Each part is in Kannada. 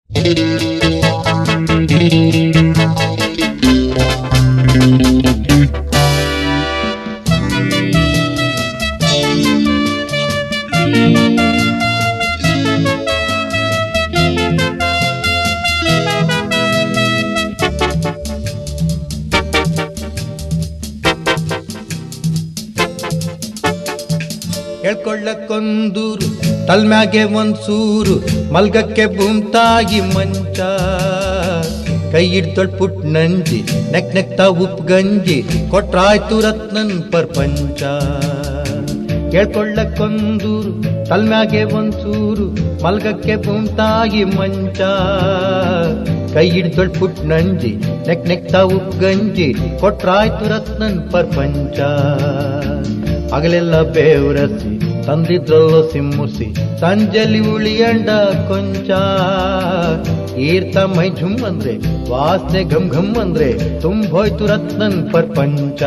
ಹೇಳ್ಕೊಳ್ಳಕ್ಕೊಂದೂರು ತಲ್ಮ್ಯಾಗೆ ಒಂದ್ ಸೂರು ಮಲ್ಗಕ್ಕೆ ಭೂಮ್ತಾಗಿ ಮಂಚ ಕೈ ಹಿಡ್ದೊಳ್ ಪುಟ್ ನಂಜಿ ನೆಕ್ ನೆಕ್ತಾ ಉಪ್ ಗಂಜಿ ಕೊಟ್ರಾಯ್ತು ರತ್ನನ್ ಪರ್ಪಂಚ ಹೇಳ್ಕೊಳ್ಳಕ್ಕೊಂದೂರು ತಲ್ಮ್ಯಾಗೆ ಒಂದ್ ಸೂರು ಮಲ್ಗಕ್ಕೆ ಭೂಮ್ತಾಗಿ ಮಂಚ ಕೈ ಹಿಡ್ದೊಳ್ ಪುಟ್ ನಂಜಿ ನೆಕ್ ನೆಕ್ತಾ ಉಪ್ ಗಂಜಿ ಕೊಟ್ರಾಯ್ತು ರತ್ನನ್ ಪರ್ಪಂಚ ಹಗಲೆಲ್ಲ ಬೇವ್ರಸಿ ತಂದಿದ್ರಲ್ಲೋ ಸಿಮ್ಮುಸಿ ಸಂಜಲಿ ಉಳಿಯಂಡ ಕೊಂಚ ಈರ್ತ ಮೈ ಝುಮ್ ಅಂದ್ರೆ ವಾಸನೆ ಘಮ್ ಘಮ್ ಅಂದ್ರೆ ತುಂಬೋಯ್ತು ರತ್ನನ್ ಪರ್ಪಂಚ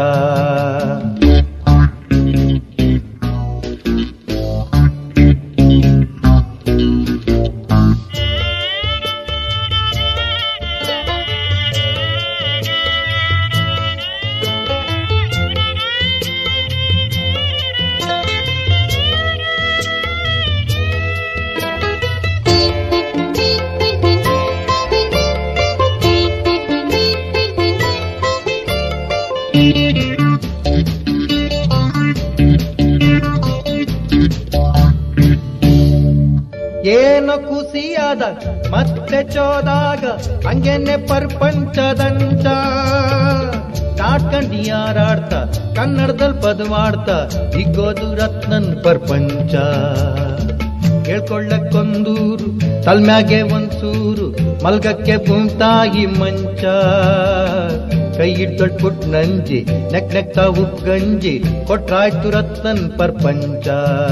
ಏನೋ ಖುಷಿಯಾದ ಮತ್ತೆ ಚೋದಾಗ ಹಂಗೇನೆ ಪರ್ಪಂಚದಂಚ ನಾಟ್ಕಂಡು ಯಾರಾಡ್ತ ಕನ್ನಡದಲ್ಲಿ ಪದವಾಡ್ತ ಇಗೋದು ರತ್ನನ್ ಪರ್ಪಂಚ ಹೇಳ್ಕೊಳ್ಳಕ್ಕೊಂದೂರು ತಲ್ಮ್ಯಾಗೆ ಒಂದ್ ಸೂರು ಮಲ್ಗಕ್ಕೆ ಭೂಮ್ತಾಗಿ ಮಂಚ ಕೈ ಹಿಡ್ದೊಳ್ ಪುಟ್ ನಂಜಿ ನೆಕ್ ನೆಕ್ತಾ ಉಪ್ ಗಂಜಿ ಕೊಟ್ರಾಯ್ತು ರತ್ನನ್ ಪರ್ಪಂಚ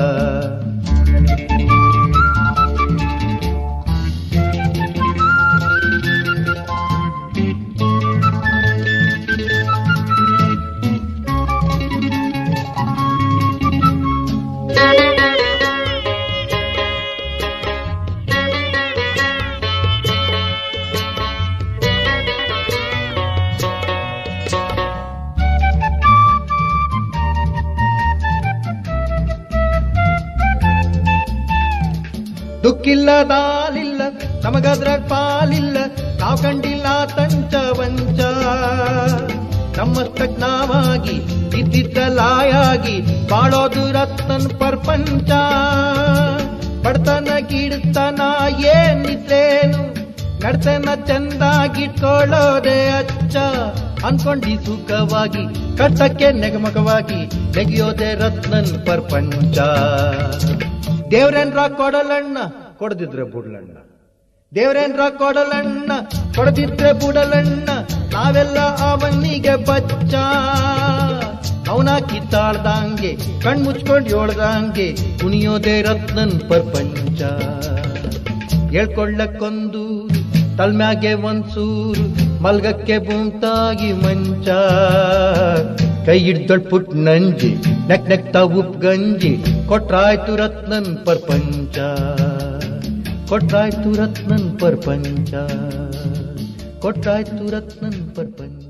ದುಕ್ಕಿಲ್ಲ ದಾಲಿಲ್ಲ ನಮಗದ್ರಾಗ ಪಾಲಿಲ್ಲ ನಾವ್ ಕಂಡಿಲ್ಲ ತಂಚ ವಂಚ ನಮ್ಮಷ್ಟಕ್ ನಾವಾಗಿ ಇದ್ದಿದ್ದ ಲಾಯಾಗಿ ಬಾಳೋದು ರತ್ನನ್ ಪರ್ಪಂಚ ಬಡತನ ಗಿಡತನ ಏನಿದ್ರೇನು ನಡ್ತನ ಚಂದಾಗಿಟ್ಕೊಳ್ಳೋದೇ ಅಚ್ಚ ಅನ್ಕೊಂಡಿ ಸುಖವಾಗಿ ಕಟ್ಟಕ್ಕೆ ನೆಗಮಗವಾಗಿ ನೆಗೆಯೋದೇ ರತ್ನನ್ ಪರ್ಪಂಚ ದೇವ್ರೇನ್ರ ಕೊಡಲಣ್ಣ ಕೊಡದಿದ್ರೆ ಬುಡ್ಲಣ್ಣ ದೇವ್ರೇನ್ರ ಕೊಡಲಣ್ಣ ಕೊಡದಿದ್ರೆ ಬುಡಲಣ್ಣ ನಾವೆಲ್ಲ ಅವನಿಗೆ ಬಚ್ಚ ಅವನ ಕಿತ್ತಾಳ್ದಂಗೆ ಕಣ್ ಮುಚ್ಕೊಂಡ್ ಯೋಳ್ದಂಗೆ ಕುಣಿಯೋದೇ ರತ್ನನ್ ಪರ್ಪಂಚ ಹೇಳ್ಕೊಳ್ಳಕ್ಕೊಂದು ತಲ್ಮ್ಯಾಗೆ ಒಂದ್ ಸೂರು ಮಲ್ಗಕ್ಕೆ ಭೂಮ್ತಾಗಿ ಮಂಚ ಕೈ ಹಿಡ್ದೊಳ್ ಪುಟ್ ನಂಜಿ ನೆಕ್ ನೆಕ್ತಾ ಉಪ್ ಗಂಜಿ ಕೊಟ್ರಾಯ್ತು ರತ್ನನ್ ಪರ್ಪಂಚ ಕೊಟ್ರಾಯ್ತು ರತ್ನನ್ ಪರ್ಪಂಚ ಕೊಟ್ರಾಯ್ತು ರತ್ನನ್ ಪರ್ಪಂಚ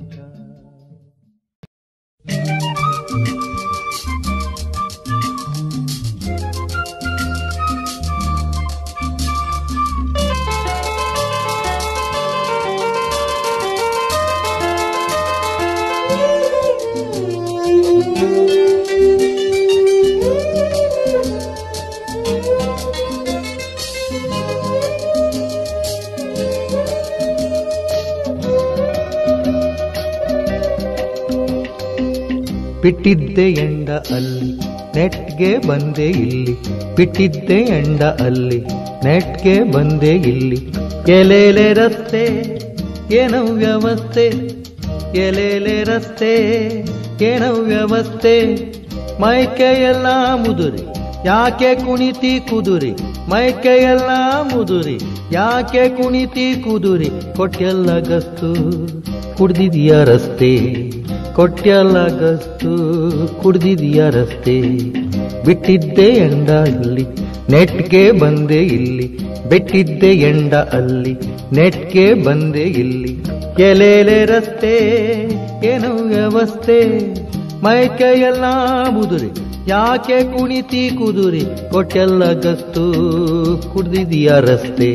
ಬಿಟ್ಟಿದ್ದೆ ಎಂಡ ಅಲ್ಲಿ ನೆಟ್ಗೆ ಬಂದೆ ಇಲ್ಲಿ ಬಿಟ್ಟಿದ್ದೆ ಎಂಡ ಅಲ್ಲಿ ನೆಟ್ಗೆ ಬಂದೆ ಇಲ್ಲಿ ಎಲೆಲೆ ರಸ್ತೆ ಏನೋ ವ್ಯವಸ್ಥೆ ಎಲೆಲೆ ರಸ್ತೆ ಏನೋ ವ್ಯವಸ್ಥೆ ಮೈಕೆಯೆಲ್ಲ ಮುದುರಿ ಯಾಕೆ ಕುಣಿತಿ ಕುದುರಿ ಮೈಕೆಯೆಲ್ಲ ಮುದುರಿ ಯಾಕೆ ಕುಣಿತಿ ಕುದುರಿ ಕೊಟ್ಟೆಲ್ಲ ಗಸ್ತು ಕುಡ್ದಿದೀಯ ರಸ್ತೆ ಕೊಟ್ಯಲ್ಲ ಗಸ್ತು ಕುಡ್ದಿದೀಯ ರಸ್ತೆ ಬಿಟ್ಟಿದ್ದೆ ಎಂಡ ಇಲ್ಲಿ ನೆಟ್ಗೆ ಬಂದೆ ಇಲ್ಲಿ ಬೆಟ್ಟಿದ್ದೆ ಎಂಡ ಅಲ್ಲಿ ನೆಟ್ಗೆ ಬಂದೆ ಇಲ್ಲಿ ಎಲೆಲೆ ರಸ್ತೆ ಏನೋ ವ್ಯವಸ್ಥೆ ಮೈಕೈಯೆಲ್ಲ ಮುದುರಿ ಯಾಕೆ ಕುಣಿತಿ ಕುದುರಿ ಕೊಟ್ಟೆಲ್ಲ ಗಸ್ತು ಕುಡ್ದಿದೀಯ ರಸ್ತೆ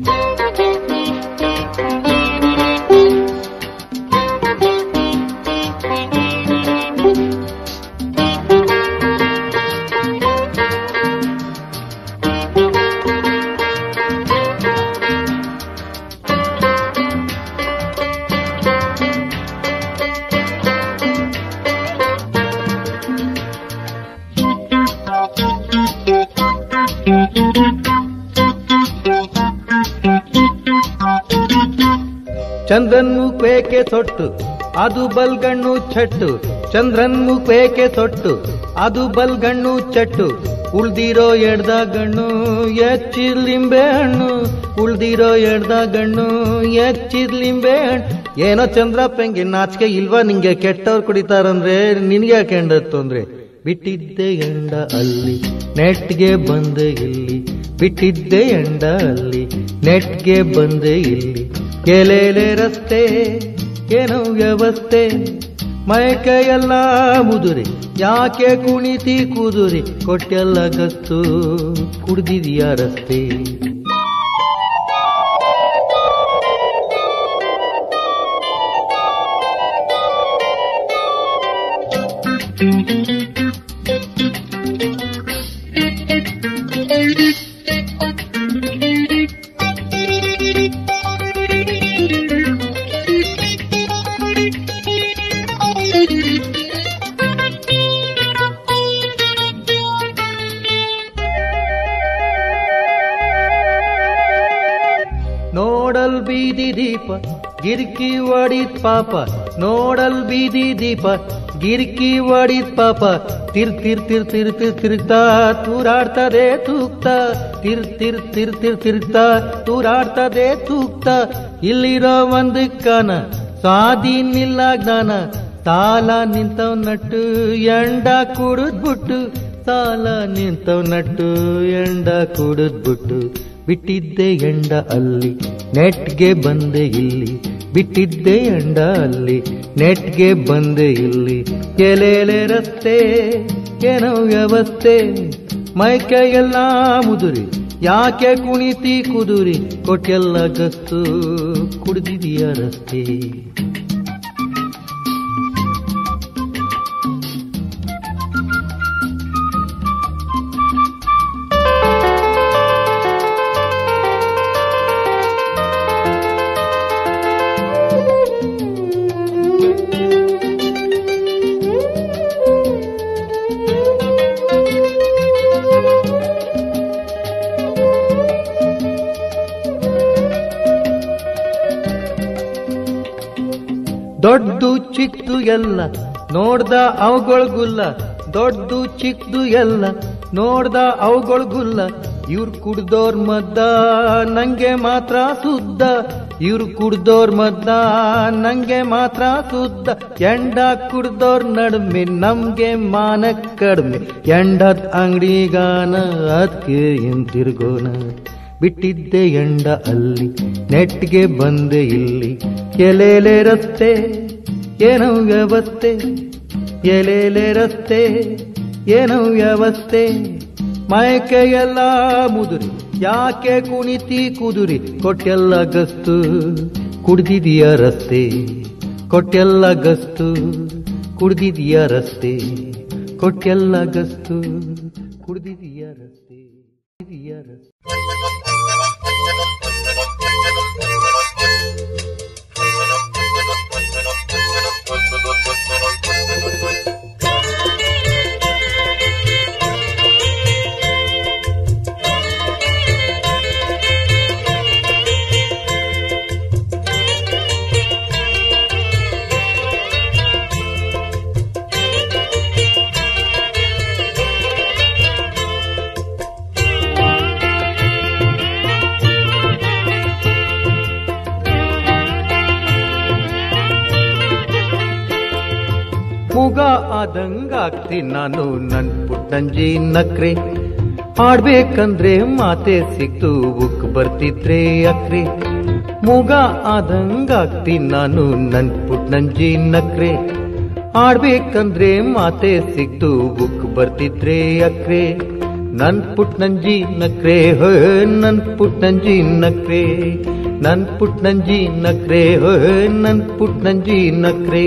ಚಂದ್ರನ್ ಮುಖೇಕೆ ಸೊಟ್ಟು ಅದು ಬಲ್ಗಣ್ಣು ಚಟ್ಟು ಚಂದ್ರನ್ ಮುಖೇಕೆ ಸೊಟ್ಟು ಅದು ಬಲ್ಗಣ್ಣು ಚಟ್ಟು ಉಳ್ದಿರೋ ಎಡ್ದ ಗಣ್ಣು ಎಚ್ಚಿರ್ಲಿಂಬೆ ಹಣ್ಣು ಉಳ್ದಿರೋ ಎಡ್ದ ಗಣ್ಣು ಎಚ್ಚಿರ್ಲಿಂಬೆ ಹಣ್ಣು ಏನೋ ಚಂದ್ರಪ್ಪಂಗೆ ನಾಚಿಕೆ ಇಲ್ವಾ ನಿಂಗೆ ಕೆಟ್ಟವ್ರು ಕುಡಿತಾರಂದ್ರೆ ನಿನ್ಗೆ ಯಾಕೆ ತೊಂದ್ರೆ ಬಿಟ್ಟಿದ್ದೆ ಎಂಡ ಅಲ್ಲಿ ನೆಟ್ಗೆ ಬಂದೆ ಇಲ್ಲಿ ಬಿಟ್ಟಿದ್ದೆ ಎಂಡ ಅಲ್ಲಿ ನೆಟ್ಗೆ ಬಂದೆ ಇಲ್ಲಿ ಕೆಲೆಲೆ ರಸ್ತೆ ಏನೋ ವ್ಯವಸ್ಥೆ ಮೈಕೈಯೆಲ್ಲ ಮುದುರಿ ಯಾಕೆ ಕುಣಿತಿ ಕುದುರಿ ಕೊಟ್ಟೆಲ್ಲ ಗಸ್ತು ಕುಡ್ದಿದೀಯ ರಸ್ತೆ ನೋಡಲ್ ಬೀದಿ ದೀಪ ಗಿರ್ಕಿ ಒಡಿತ್ ಪಾಪ ನೋಡಲ್ ಬೀದಿ ದೀಪ ಗಿರ್ಕಿ ಒಡಿತ್ ಪಾಪ ತಿರ್ ತಿರ್ ತಿರ್ ತಿರ್ ತಿರ್ ತಿರುಗ್ತಾ ತೂರಾಡ್ತದೆ ತೂಗ್ತಾ ತಿರ್ ತಿರ್ ತಿರ್ ತಿರ್ ತಿರುಗ್ತಾ ತೂರಾಡ್ತದೆ ತೂಗ್ತಾ ಇಲ್ಲಿರೋ ಒಂದು ಕಾನ ಸ್ವಾಧೀನಿಲ್ಲ ಜ್ಞಾನ ಸಾಲ ನಿಂತವ್ ನಟ್ಟು ಎಂಡ ಕುಡಿದ್ಬಿಟ್ಟು ಸಾಲ ನಿಂತವ್ ನಟ್ಟು ಎಂಡ ಕುಡಿದ್ಬಿಟ್ಟು ಬಿಟ್ಟಿದ್ದೆ ಎಂಡ ಅಲ್ಲಿ ನೆಟ್ಗೆ ಬಂದೆ ಇಲ್ಲಿ ಬಿಟ್ಟಿದ್ದೆ ಎಂಡ ಅಲ್ಲಿ ನೆಟ್ಗೆ ಬಂದೆ ಇಲ್ಲಿ ಎಲೆಲೆ ರಸ್ತೆ ಏನೋ ವ್ಯವಸ್ಥೆ ಮೈಕೈಯೆಲ್ಲ ಮುದುರಿ ಯಾಕೆ ಕುಣಿತಿ ಕುದುರಿ ಕೊಟ್ಟೆಲ್ಲ ಗಸ್ತು ಕುಡ್ದಿದೀಯ ರಸ್ತೆ ದೊಡ್ಡದು ಚಿಕ್ಕದು ಎಲ್ಲ ನೋಡ್ದ ಅವುಗೊಳ್ಗುಲ್ಲ ದೊಡ್ಡದು ಚಿಕ್ಕದು ಎಲ್ಲ ನೋಡ್ದ ಅವುಗೊಳ್ಗುಲ್ಲ ಇವ್ರು ಕುಡ್ದೋರ್ ಮದ್ದ ನಂಗೆ ಮಾತ್ರ ಸುದ್ದ ಇವ್ರು ಕುಡ್ದೋರ್ ಮದ್ದ ನಂಗೆ ಮಾತ್ರ ಸುದ್ದ ಎಂಡ ಕುಡ್ದೋರ್ ನಡುಮೆ ನಮ್ಗೆ ಮಾನ ಕಡಿಮೆ ಎಂಡದ್ ಅಂಗಡಿಗಾನ ಅದಕ್ಕೆ ತಿರ್ಗೋನ ಬಿಟ್ಟಿದ್ದೆ ಎಂಡ ಅಲ್ಲಿ ನೆಟ್ಗೆ ಬಂದೆ ಇಲ್ಲಿ ಎಲೆಲೆ ರಸ್ತೆ ಏನೋ ವ್ಯವಸ್ಥೆ ಎಲೆಲೆ ರಸ್ತೆ ಏನೋ ವ್ಯವಸ್ಥೆ ಮೈಕೈಯೆಲ್ಲ ಮುದುರಿ ಯಾಕೆ ಕುಣಿತಿ ಕುದುರಿ ಕೊಟ್ಟೆಲ್ಲ ಗಸ್ತು ಕುಡ್ದಿದೀಯ ರಸ್ತೆ ಕೊಟ್ಟೆಲ್ಲ ಗಸ್ತು ಕುಡ್ದಿದೀಯ ರಸ್ತೆ ಕೊಟ್ಟೆಲ್ಲ ಗಸ್ತು ಕುಡ್ದಿದೀಯ ರಸ್ತೆ ಕುಡ್ದಿದೀಯ ರಸ್ತೆ ಮುಗ ಆದಂಗಾಗ್ತಿ ನಾನು ನನ್ ಪುಟ್ಟಂಜಿ ನಕ್ರೆ ಆಡ್ಬೇಕಂದ್ರೆ ಮಾತೆ ಸಿಕ್ತು ಉಕ್ ಬರ್ತಿದ್ರೆ ಅಕ್ರೆ ಮೂಗ ಆದಂಗಾಗ್ತೀನಿ ನಾನು ನನ್ ಪುಟ್ ನಂಜಿ ನಕ್ರೆ ಆಡ್ಬೇಕಂದ್ರೆ ಮಾತೆ ಸಿಕ್ತು ಬುಕ್ ಬರ್ತಿದ್ರೆ ಅಕ್ರೆ ನನ್ ಪುಟ್ ನಂಜಿ ನಕ್ರೆ ಹೋ ನನ್ ಪುಟ್ ನಂಜಿ ನಕ್ರೆ ನನ್ ಪುಟ್ ನಂಜಿ ನಕ್ರೆ ಹೋ ನನ್ ಪುಟ್ ನಂಜಿ ನಕ್ರೆ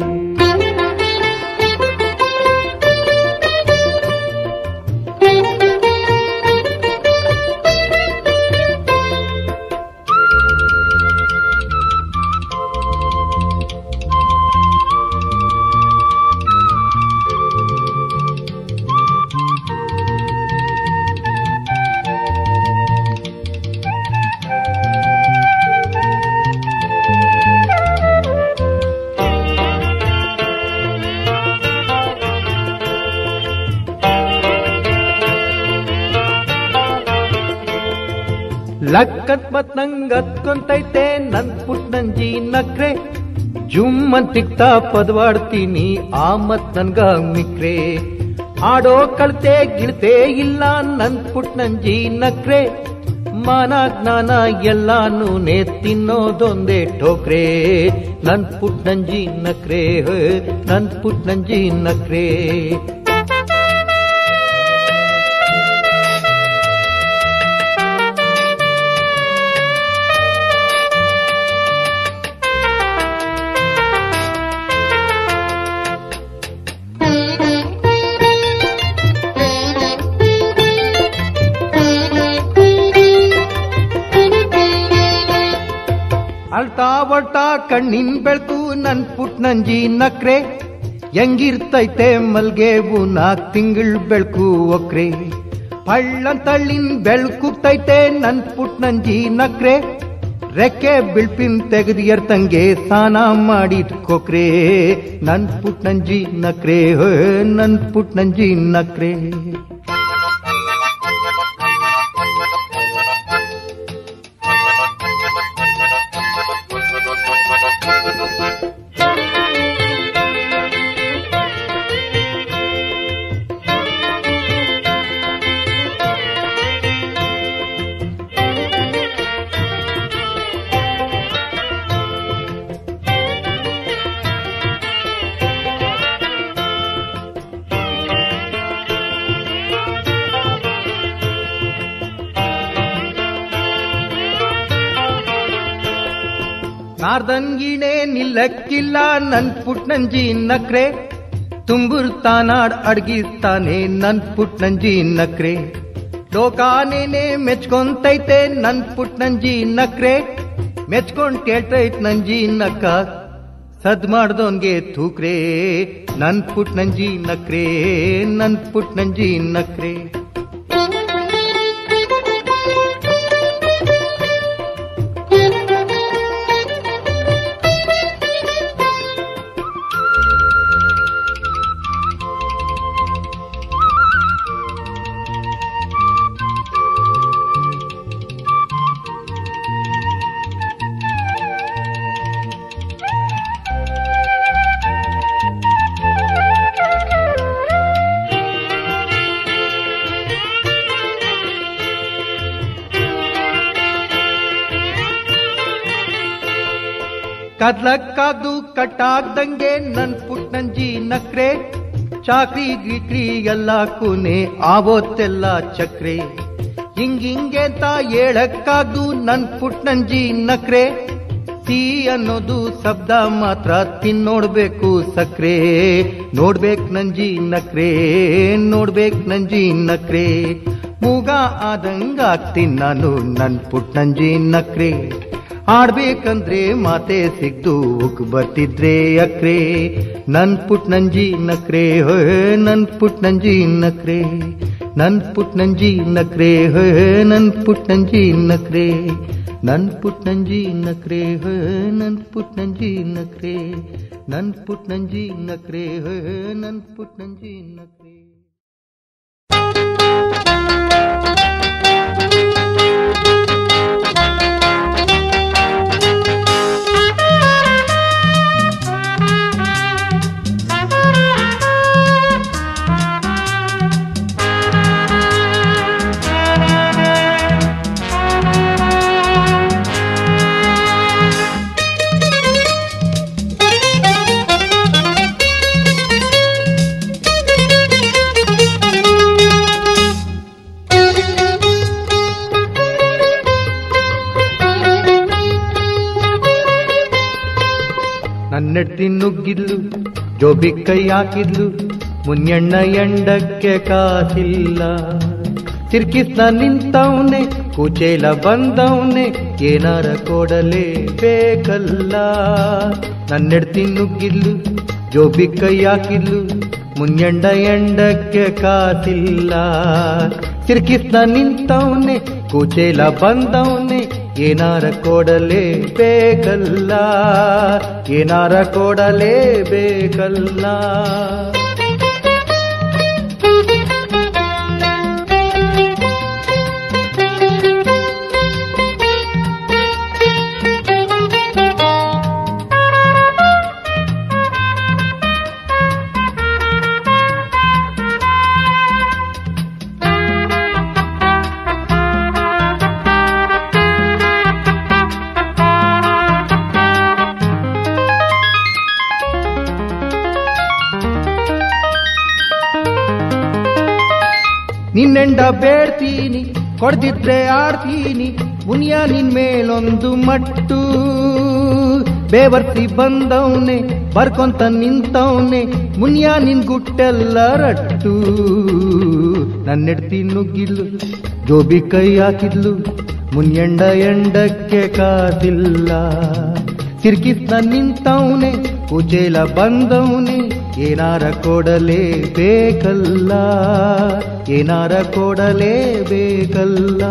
ಲಕ್ಕತ್ ಮತ್ ನಂಗ್ ಹತ್ಕೊಂತೈತೆ ನನ್ ಪುಟ್ ನಂಜಿ ನಕ್ರೆ ಜುಮ್ ಅಂತಿಕ್ತಾ ಪದವಾಡ್ತೀನಿ ಆ ಮತ್ ನನ್ಗ ಮಿಕ್ರೆ ಆಡೋ ಕಳ್ತೆ ಗಿಳ್ತೆ ಇಲ್ಲ ನನ್ ಪುಟ್ ನಂಜಿ ನಕ್ರೆ ಮಾನ ಜ್ಞಾನ ಎಲ್ಲಾನು ನೇ ತಿನ್ನೋದೊಂದೇ ಠೋಕ್ರೆ ನನ್ ಪುಟ್ ನಂಜಿ ನಕ್ರೆ ಹೋ, ನನ್ ಪುಟ್ ನಂಜಿ ನಕ್ರೆ ಅಳ್ತಾ ಒಳ್ತಾ ಕಣ್ಣಿನ್ ಬೆಳ್ಕು ನನ್ ಪುಟ್ ನಂಜಿ ನಕ್ರೆ ಹೆಂಗಿರ್ತೈತೆ ಮಲ್ಗೆವು ನಾಕ್ ತಿಂಗಳ್ ಬೆಳ್ಕು ಒಕ್ರೆ ಪಳ್ಳಂತಳ್ಳಿನ್ ಬೆಳ್ಕುಗ್ತೈತೆ ನನ್ ಪುಟ್ ನಂಜಿ ನಕ್ರೆ ರೆಕ್ಕೆ ಬಿಳ್ಪಿನ್ ತೆಗೆದು ಎರ್ತಂಗೆ ಸ್ನಾನ ಮಾಡಿಟ್ಕೋಕ್ರೆ ನನ್ ಪುಟ್ ನಂಜಿ ನಕ್ರೆ ಹೋ ನನ್ ಪುಟ್ ನಂಜಿ ನಕ್ರೆ ನಾರ್ದಂಗಿಣೆ ನಿಲ್ಲಕ್ಕಿಲ್ಲ ನನ್ ಪುಟ್ ನಂಜಿ ನಕ್ರೆ ತುಂಬುರ್ತಾನಾಡ್ ಅಡ್ಗಿಸ್ತಾನೆ ನನ್ ಪುಟ್ ನಂಜಿ ನಕ್ರೆ ಲೋಕಾನೇನೆ ಮೆಚ್ಕೊಂತೈತೆ ನನ್ ಪುಟ್ ನಂಜಿ ನಕ್ರೆ ಮೆಚ್ಕೊಂಡ್ ಕೇಳ್ತೈತ್ ನಂಜಿ ನಕ್ಕ ಸದ್ ಮಾಡ್ದೋನ್ಗೆ ತೂಕ್ರೆ ನನ್ ಪುಟ್ ನಂಜಿ ನಕ್ರೆ ನನ್ ಪುಟ್ ನಂಜಿ ನಕ್ರೆ ಕದ್ಲಕ್ಕಾಗ್ದು ಕಟ್ಟಾಗ್ದಂಗೆ ನನ್ ಪುಟ್ ನಂಜಿ ನಕ್ರೆ ಚಾಕ್ರಿ ಗಿಕ್ರಿ ಎಲ್ಲ ಕೂನೆ ಆವತ್ತೆಲ್ಲ ಚಕ್ರೆ ಹಿಂಗಿಂಗೆ ಅಂತ ಹೇಳಕ್ಕಾಗ್ದು ನನ್ ಪುಟ್ ನಂಜಿ ನಕ್ರೆ ಸಿ ಅನ್ನೋದು ಶಬ್ದ ಮಾತ್ರ ತಿನ್ನೋಡ್ಬೇಕು ಸಕ್ರೆ ನೋಡ್ಬೇಕ್ ನಂಜಿ ನಕ್ರೆ ನೋಡ್ಬೇಕ್ ನಂಜಿ ನಕ್ರೆ ಮೂಗ ಆದಂಗಾಗ್ತೀನಿ ನಾನು ನನ್ ಪುಟ್ ನಂಜಿ ನಕ್ರೆ ಆಡ್ಬೇಕಂದ್ರೆ ಮಾತೆ ಸಿಗ್ದು ಉಕ್ ಬರ್ತಿದ್ರೆ ಅಕ್ರೆ ನನ್ ಪುಟ್ ನಂಜಿ ನಕ್ರೆ ಹೋ ನನ್ ಪುಟ್ ನಂಜಿ ನಕ್ರೆ ನನ್ ಪುಟ್ ನಂಜಿ ನಕ್ರೆ ಹೋ ನನ್ ಪುಟ್ ನಂಜಿ ನಕ್ರೆ ನನ್ ಪುಟ್ ನಂಜಿ ನಕ್ರೆ ಹೋ ನನ್ ಪುಟ್ ನಂಜಿ ನಕ್ರೆ ನನ್ ಪುಟ್ ನಂಜಿ ನಕ್ರೆ ಹೋ ನನ್ ಪುಟ್ ನಂಜಿ ನಕ್ರೆ ನನ್ನೆಡ್ತಿ ನುಗ್ಗಿದ್ಲು ಜೋಬಿ ಕೈ ಹಾಕಿದ್ಲು ಮುನ್ಯಣ್ಣ ಎಂಡಕ್ಕೆ ಕಾಸಿಲ್ಲ ಸಿರ್ಕಿಸ್ನ ನಿಂತವನೆ ಕುಚೇಲ ಬಂದವನೆ ಏನಾರ ಕೊಡಲೇ ಬೇಕಲ್ಲ ನನ್ನೆಡ್ತಿ ನುಗ್ಗಿದ್ಲು ಜೋಬಿ ಕೈ ಹಾಕಿದ್ಲು ಮುನ್ಯಂಡ ಎಂಡಕ್ಕೆ ಕಾಸಿಲ್ಲ ಸಿರ್ಕಿಸ್ನ ನಿಂತವನೆ ಕುಚೇಲ ಬಂದವನೆ ಏನಾರ ಕೊಡಲೇ ಬೇಕಲ್ಲ ಏನಾರ ಕೊಡಲೇ ಬೇಕಲ್ಲ ನಿನ್ನೆಂಡ ಬೇಡ್ತೀನಿ ಕೊಡ್ದಿದ್ರೆ ಆಡ್ತೀನಿ ಮುನಿಯ ನಿನ್ ಮೇಲೊಂದು ಮಟ್ಟು ಬೇವರ್ತಿ ಬಂದವನೆ ಬರ್ಕೊಂತ ನಿಂತವನೆ ಮುನಿಯ ನಿನ್ ಗುಟ್ಟೆಲ್ಲ ರಟ್ಟು ನನ್ನೆಡ್ತಿ ನುಗ್ಗಿದ್ಲು ಜೋಬಿ ಕೈ ಹಾಕಿದ್ಲು ಮುನ್ಯಂಡ ಎಂಡಕ್ಕೆ ಕಾದಿಲ್ಲ ಸಿರ್ಕಿಸ್ನ ನಿಂತವನೆ ಕುಚೇಲ ಬಂದವನೆ ಏನಾರ ಕೊಡಲೇ ಬೇಕಲ್ಲ ಏನಾರ ಕೊಡಲೇ ಬೇಕಲ್ಲ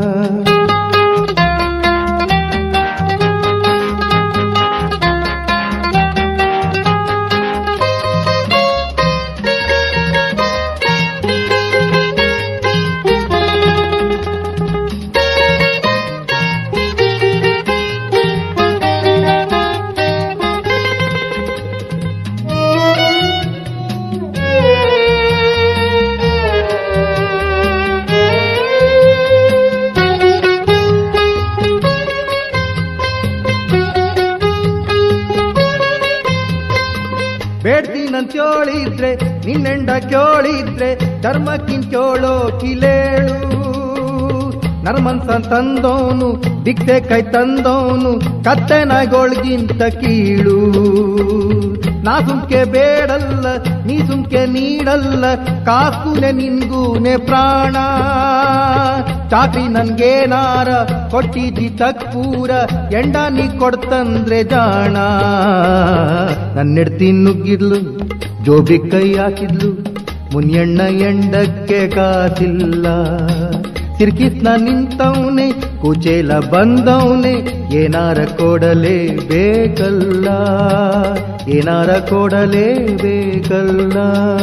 ಬೇಡ್ತೀನಂತ ಕೇಳಿದ್ರೆ ನಿನ್ನೆಂಡ ಕೇಳಿದ್ರೆ ಧರ್ಮಕ್ಕಿನ್ ಕೇಳೋ ಕಿಲೇಳು ನರ್ಮನ್ಸ ತಂದೋನು ಭಿಕ್ಷೆ ಕೈ ತಂದೋನು ಕತ್ತೆನಗೊಳ್ಗಿಂತ ಕೀಳು ನಾ ಸುಮ್ಕೆ ಬೇಡಲ್ಲ ನೀ ಸುಮ್ಕೆ ನೀಡಲ್ಲ ಕಾಸುನೆ ನಿನ್ಗೂನೆ ಪ್ರಾಣ ಚಾಕ್ರಿ ನನ್ಗೇನಾರ ಕೊಟ್ಟಿದ್ದಿ ತಕ್ಕೂರ ಎಂಡ ನೀ ಕೊಡ್ತಂದ್ರೆ ಜಾಣ ನನ್ನೆಡ್ತಿ ನುಗ್ಗಿದ್ಲು ಜೋಬಿ ಕೈ ಹಾಕಿದ್ಲು ಮುನಿಯಣ್ಣ ಎಂಡಕ್ಕೆ ಕಾಸಿಲ್ಲ ಸಿರ್ಕಿಸ್ನ ನಿಂತವನೆ ಕುಚೇಲ ಬಂದವನೆ ಏನಾರ ಕೊಡಲೇ ಬೇಕಲ್ಲ ಏನಾರ ಕೊಡಲೇ ಬೇಕಲ್ಲ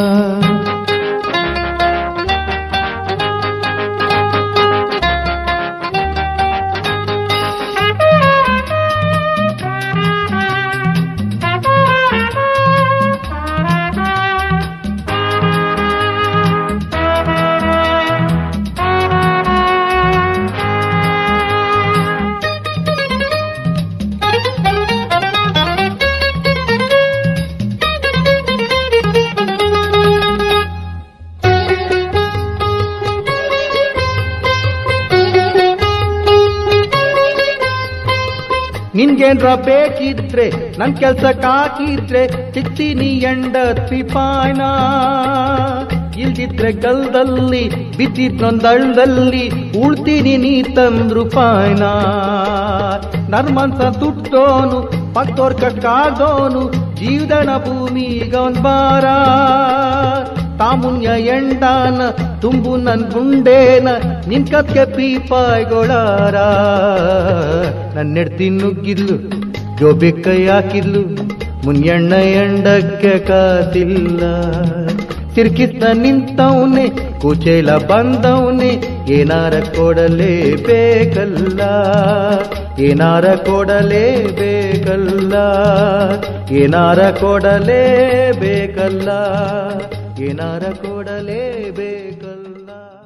ನಿನ್ಗೇನ್ರ ಬೇಕಿದ್ರೆ ನನ್ ಕೆಲ್ಸಕ್ ಹಾಕಿದ್ರೆ ಸಿಗ್ತೀನಿ ಎಂಡ ತ್ರಿಪಾಯನ ಇಲ್ದಿದ್ರೆ ಗಲ್ದಲ್ಲಿ ಬಿದ್ದಿದ್ನೊಂದಳ್ದಲ್ಲಿ ಉಳ್ತೀನಿ ನೀ ತಂದ್ರು ಪಾಯನ ನರ್ಮನ್ಸ ದುಡ್ಡೋನು ಪಕ್ತೋರ್ ಕಟ್ಕಾದೋನು ಜೀವದನ ಭೂಮಿಗವನ್ ಬಾರ ತಾಮುನ್ಯ ಎಂಡಾನ ತುಂಬು ನನ್ ಗುಂಡೇನ ನಿನ್ ಕತ್ಗೆ ಪೀಪಾಯ್ಗೊಳಾರ ನನ್ನೆಡ್ತಿ ನುಗ್ಗಿದ್ಲು ಜೋಬಿ ಕೈ ಹಾಕಿದ್ಲು ಮುನ್ಯಣ್ಣ ಎಂಡಕ್ಕೆ ಕಾದಿಲ್ಲ ಸಿರ್ಕಿಸ್ನ ನಿಂತವನೆ ಕುಚೇಲ ಬಂದವನೆ ಏನಾರ ಕೊಡಲೇ ಬೇಕಲ್ಲ ಏನಾರ ಕೊಡಲೇ ಬೇಕಲ್ಲ ಏನಾರ ಕೊಡಲೇ ಬೇಕಲ್ಲ ಏನಾರ ಕೊಡಲೇ ಬೇಕಲ್ಲ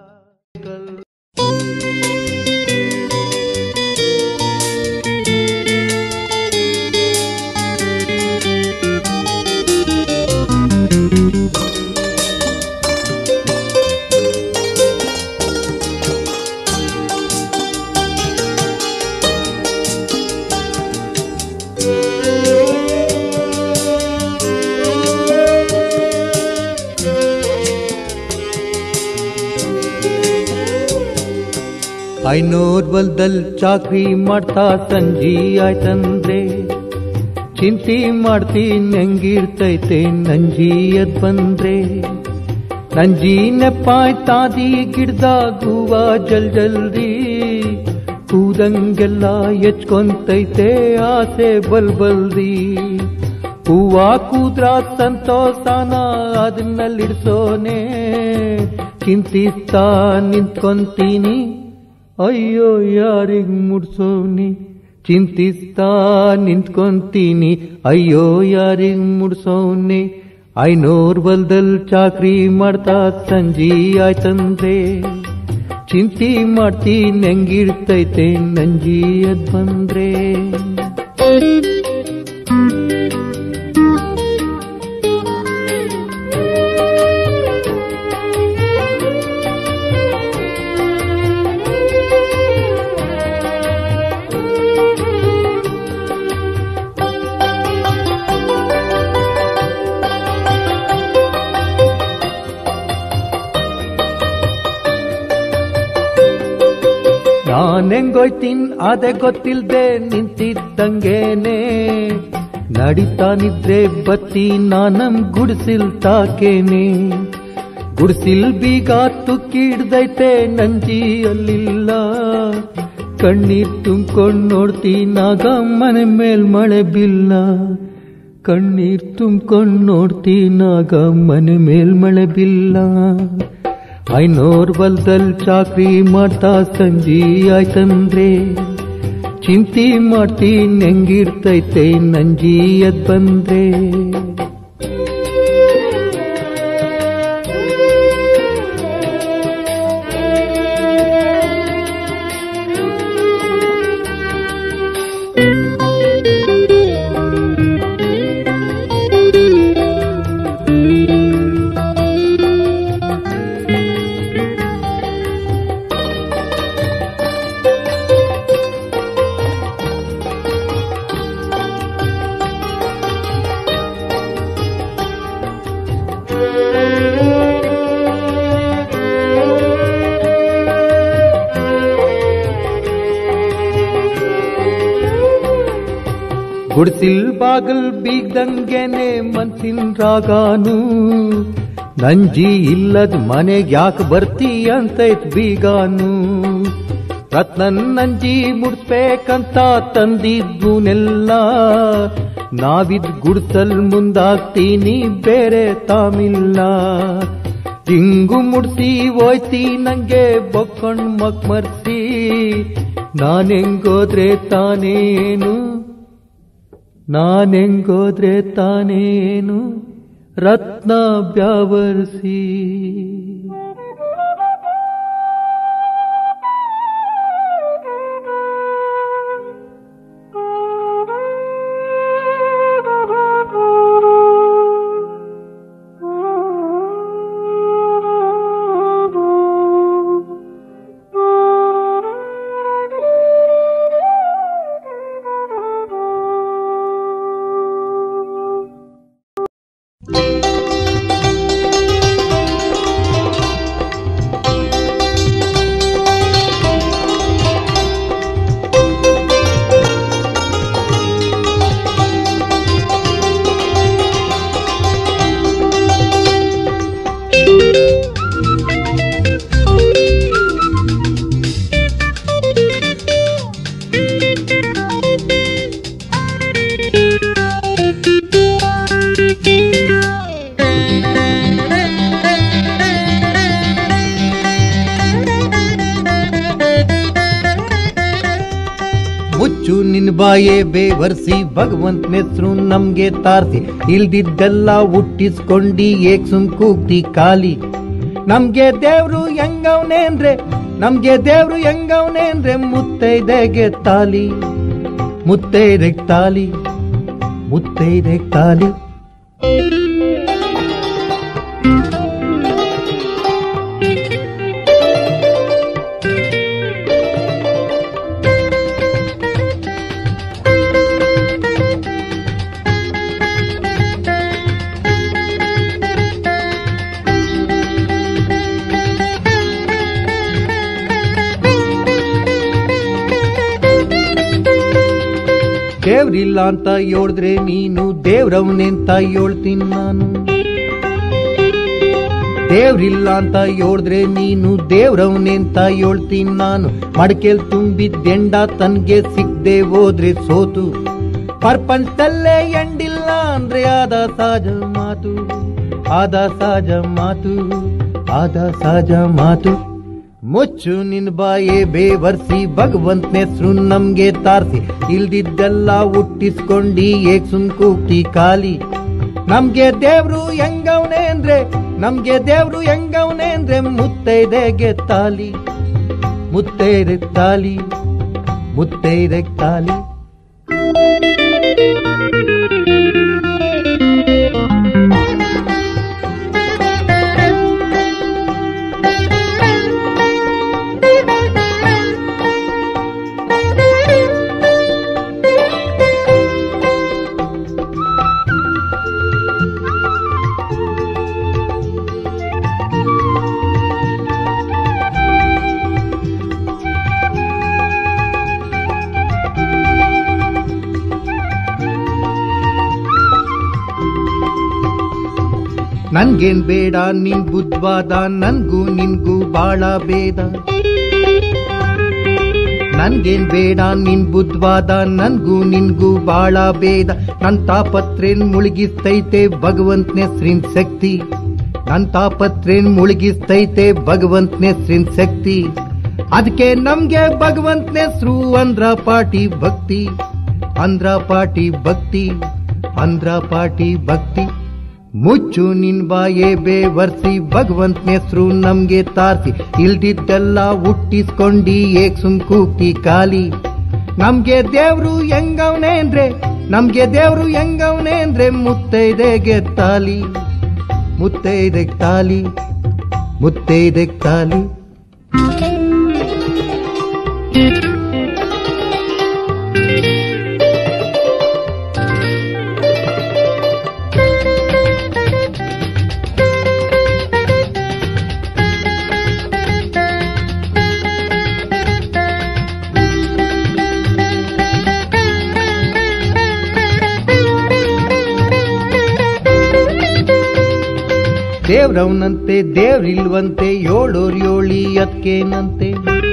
ಬೇಕಲ್ಲ. ಐನೂರ್ ಬಲ್ದಲ್ ಚಾಕ್ರಿ ಮಾಡ್ತಾ ಸಂಜಿ ಆಯ್ತಂದ್ರೆ ಚಿಂತಿ ಮಾಡ್ತೀನಿ ಹೆಂಗಿರ್ತೈತೆ ನಂಜಿ ಎದ್ ಬಂದ್ರೆ ನಂಜಿ ನೆಪ್ಪಾಯ್ತಾದಿ ಗಿಡ್ದಾಗುವ ಜಲ್ ಜಲ್ದಿ ಕೂದಂಗೆಲ್ಲ ಹೆಚ್ಕೊಂತೈತೆ ಆಸೆ ಬಲ್ ಬಲ್ದಿ ಹೂವ ಕೂದ್ರ ಸಂತೋಷನ ಅದನ್ನಲ್ಲಿಡ್ಸೋನೆ ಚಿಂತಿಸ್ತಾ ನಿಂತ್ಕೊಂತೀನಿ ಅಯ್ಯೋ ಯಾರಿಗ್ ಮುಡ್ಸೋನಿ ಚಿಂತಿಸ್ತಾ ನಿಂತ್ಕೊಂತೀನಿ ಅಯ್ಯೋ ಯಾರಿಗ್ ಮುಡ್ಸೋನೆ ಐನೂರ್ ಬಲ್ದಲ್ ಚಾಕ್ರಿ ಮಾಡ್ತಾ ಸಂಜಿ ಆಯ್ತಂದ್ರೆ ಚಿಂತಿ ಮಾಡ್ತೀನಿ ಹೆಂಗಿರ್ತೈತೆ ನಂಜಿ ಅದ್ ಬಂದ್ರೆ ನಾನ್ ಹೆಂಗೋಯ್ತೀನ್ ಅದೇ ಗೊತ್ತಿಲ್ದೆ ನಿಂತಿದ್ದಂಗೇನೆ ನಡಿತಾನಿದ್ರೆ ಬತ್ತಿ ನಾನಮ್ ಗುಡಿಸಿಲ್ ತಾಕೇನೆ ಗುಡಿಸಿಲ್ ಬೀಗ ತುಕ್ಕಿಡ್ದೈತೆ ನಂಜಿ ಅಲ್ಲಿಲ್ಲ ಕಣ್ಣೀರ್ ತುಂಬ್ಕೊಂಡ್ ನೋಡ್ತೀನಾಗ ಮನೆ ಮೇಲ್ ಮಳೆ ಬಿಲ್ಲ ಕಣ್ಣೀರ್ ತುಂಬ್ಕೊಂಡ್ ನೋಡ್ತೀನಾಗ ಮನೆ ಮೇಲ್ ಮಳೆ ಬಿಲ್ಲ ಐನೂರ್ ಬಲ್ದಲ್ ಚಾಕ್ರಿ ಮಾಡ್ತಾ ಸಂಜಿ ಆಯ್ತಂದ್ರೆ ಚಿಂತಿ ಮಾಡ್ತೀನಿ ಹೆಂಗಿರ್ತೈತೆ ನಂಜಿ ಎದ್ ಬಂದ್ರೆ ಗುಡ್ಸಿಲ್ ಬಾಗಲ್ ಬೀಗ್ದಂಗೆನೆ ಮನ್ಸಿನ್ ರಾಗಾನು ನಂಜಿ ಇಲ್ಲದ್ ಮನೆಗ್ ಯಾಕೆ ಬರ್ತಿ ಅಂತೈತ್ ಬೀಗಾನು ರತ್ನನ್ ನಂಜಿ ಮುಡ್ಸ್ಬೇಕಂತ ತಂದಿದ್ದುನೆಲ್ಲ ನಾವಿದ್ ಗುಡ್ಸಲ್ ಮುಂದಾಗ್ತೀನಿ ಬೇರೆ ತಾಮಿಲ್ಲ ಹಿಂಗು ಮುಡ್ಸಿ ಹೋಯ್ತಿ ನಂಗೆ ಬೊಕ್ಕೊಂಡ್ ಮಕ್ಮರ್ಸಿ ನಾನೆಂಗೋದ್ರೆ ತಾನೇನು ನಾನೆಂಗೋದ್ರೆ ತಾನೇನು ರತ್ನ ಬ್ಯಾವರ್ಸಿ ಮುಚ್ಚು ನಿನ್ ಬಾಯೇ ಬೇವರ್ಸಿ ಭಗವಂತನ ಹೆಸರು ನಮ್ಗೆ ತಾರ್ಸಿ ಇಲ್ದಿದ್ದೆಲ್ಲ ಹುಟ್ಟಿಸ್ಕೊಂಡಿ ಏಕ್ ಸುಮ್ ಕೂಗ್ತಿ ಖಾಲಿ ನಮ್ಗೆ ದೇವ್ರು ಹೆಂಗವ್ನೆ ಅಂದ್ರೆ ನಮ್ಗೆ ದೇವ್ರು ಹೆಂಗವ್ನೆ ಅಂದ್ರೆ ಮುತ್ತೈದೆಗೆ ತಾಲಿ ಮುತ್ತೈದೆಗ್ ತಾಲಿ ಮುತ್ತೈದೆಗ್ ತಾಲಿ ದೇವ್ರಿಲ್ಲ ಅಂತ ಹೇಳಿದ್ರೆ ನೀನು ದೇವ್ರವನೇ ಅಂತ ಹೇಳ್ತೀನಿ ನಾನು ದೇವ್ರಿಲ್ಲ ಅಂತ ಹೇಳಿದ್ರೆ ನೀನು ದೇವ್ರವನೇ ಅಂತ ಹೇಳ್ತೀನಿ ನಾನು ಮಡಕೆಲ್ ತುಂಬಿದ್ದೆಂಡ ತನ್ಗೆ ಸಿಗ್ದೆ ಹೋದ್ರೆ ಸೋತು ಪ್ರಪಂಚದಲ್ಲೇ ಎಂಡಿಲ್ಲ ಅಂದ್ರೆ ಆದ ಸಹಜ ಮಾತು ಆದ ಸಹಜ ಮಾತು ಆದ ಸಹಜ ಮಾತು ಮುಚ್ಚು ನಿನ್ ಬಾಯೇ ಬೇವರ್ಸಿ ಭಗವಂತನ ಹೆಸರು ನಮ್ಗೆ ತಾರ್ಸಿ ಇಲ್ದಿದ್ದೆಲ್ಲ ಹುಟ್ಟಿಸ್ಕೊಂಡಿ ಏಕ್ ಸುಮ್ ಕೂಗ್ತಿ ಖಾಲಿ ನಮ್ಗೆ ದೇವ್ರು ಹೆಂಗವನೆ ಅಂದ್ರೆ ನಮ್ಗೆ ದೇವ್ರು ಹೆಂಗವನೆ ಅಂದ್ರೆ ಮುತ್ತೈದೆಗೆ ತಾಲಿ ಮುತ್ತೈದೆ ತಾಲಿ ಮುತ್ತೈದೆ ತಾಲಿ ನನ್ಗೇನ್ ಬೇಡ ನಿನ್ ಬುದ್ಧವಾದ ನನ್ಗೂ ನಿನ್ಗೂ ಬಾಳ ಭೇದ ನನ್ಗೇನ್ ಬೇಡ ನಿನ್ ಬುದ್ಧವಾದ ನನ್ಗೂ ನಿನ್ಗೂ ಬಾಳ ಭೇದ ನನ್ ತಾಪತ್ರೇನ್ ಮುಳುಗಿಸ್ತೈತೆ ಭಗವಂತನ ಹೆಸ್ರಿನ್ ಶಕ್ತಿ ನನ್ ತಾಪತ್ರೇನ್ ಮುಳುಗಿಸ್ತೈತೆ ಭಗವಂತನ ಹೆಸ್ರಿನ್ ಶಕ್ತಿ ಅದಕ್ಕೆ ನಮ್ಗೆ ಭಗವಂತನ ಹೆಸ್ರು ಅಂದ್ರ ಪಾಟಿ ಭಕ್ತಿ ಅಂದ್ರ ಪಾಟಿ ಭಕ್ತಿ ಅಂದ್ರ ಪಾಟಿ ಭಕ್ತಿ ಮುಚ್ಚು ನಿನ್ ಬಾಯೇ ಬೇವರ್ಸಿ ಭಗವಂತನ ಹೆಸರು ನಮ್ಗೆ ತಾರ್ಸಿ ಇಲ್ದಿದ್ದೆಲ್ಲ ಹುಟ್ಟಿಸ್ಕೊಂಡಿ ಏಕ್ ಸುಮ್ ಕೂಗ್ತಿ ಖಾಲಿ ನಮ್ಗೆ ದೇವ್ರು ಹೆಂಗವ್ನೆ ಅಂದ್ರೆ ನಮ್ಗೆ ದೇವ್ರು ಹೆಂಗವ್ನೆ ಅಂದ್ರೆ ಮುತ್ತೈದೆಗೆ ತಾಲಿ ಮುತ್ತೈದೆ ತಾಲಿ ಮುತ್ತೈದೆ ತಾಲಿ ದೇವ್ರವನಂತೆ ದೇವ್ರಿಲ್ವಂತೆ ಏಳೋರ್ ಯೋಳಿ ಅದ್ಕೇನಂತೆ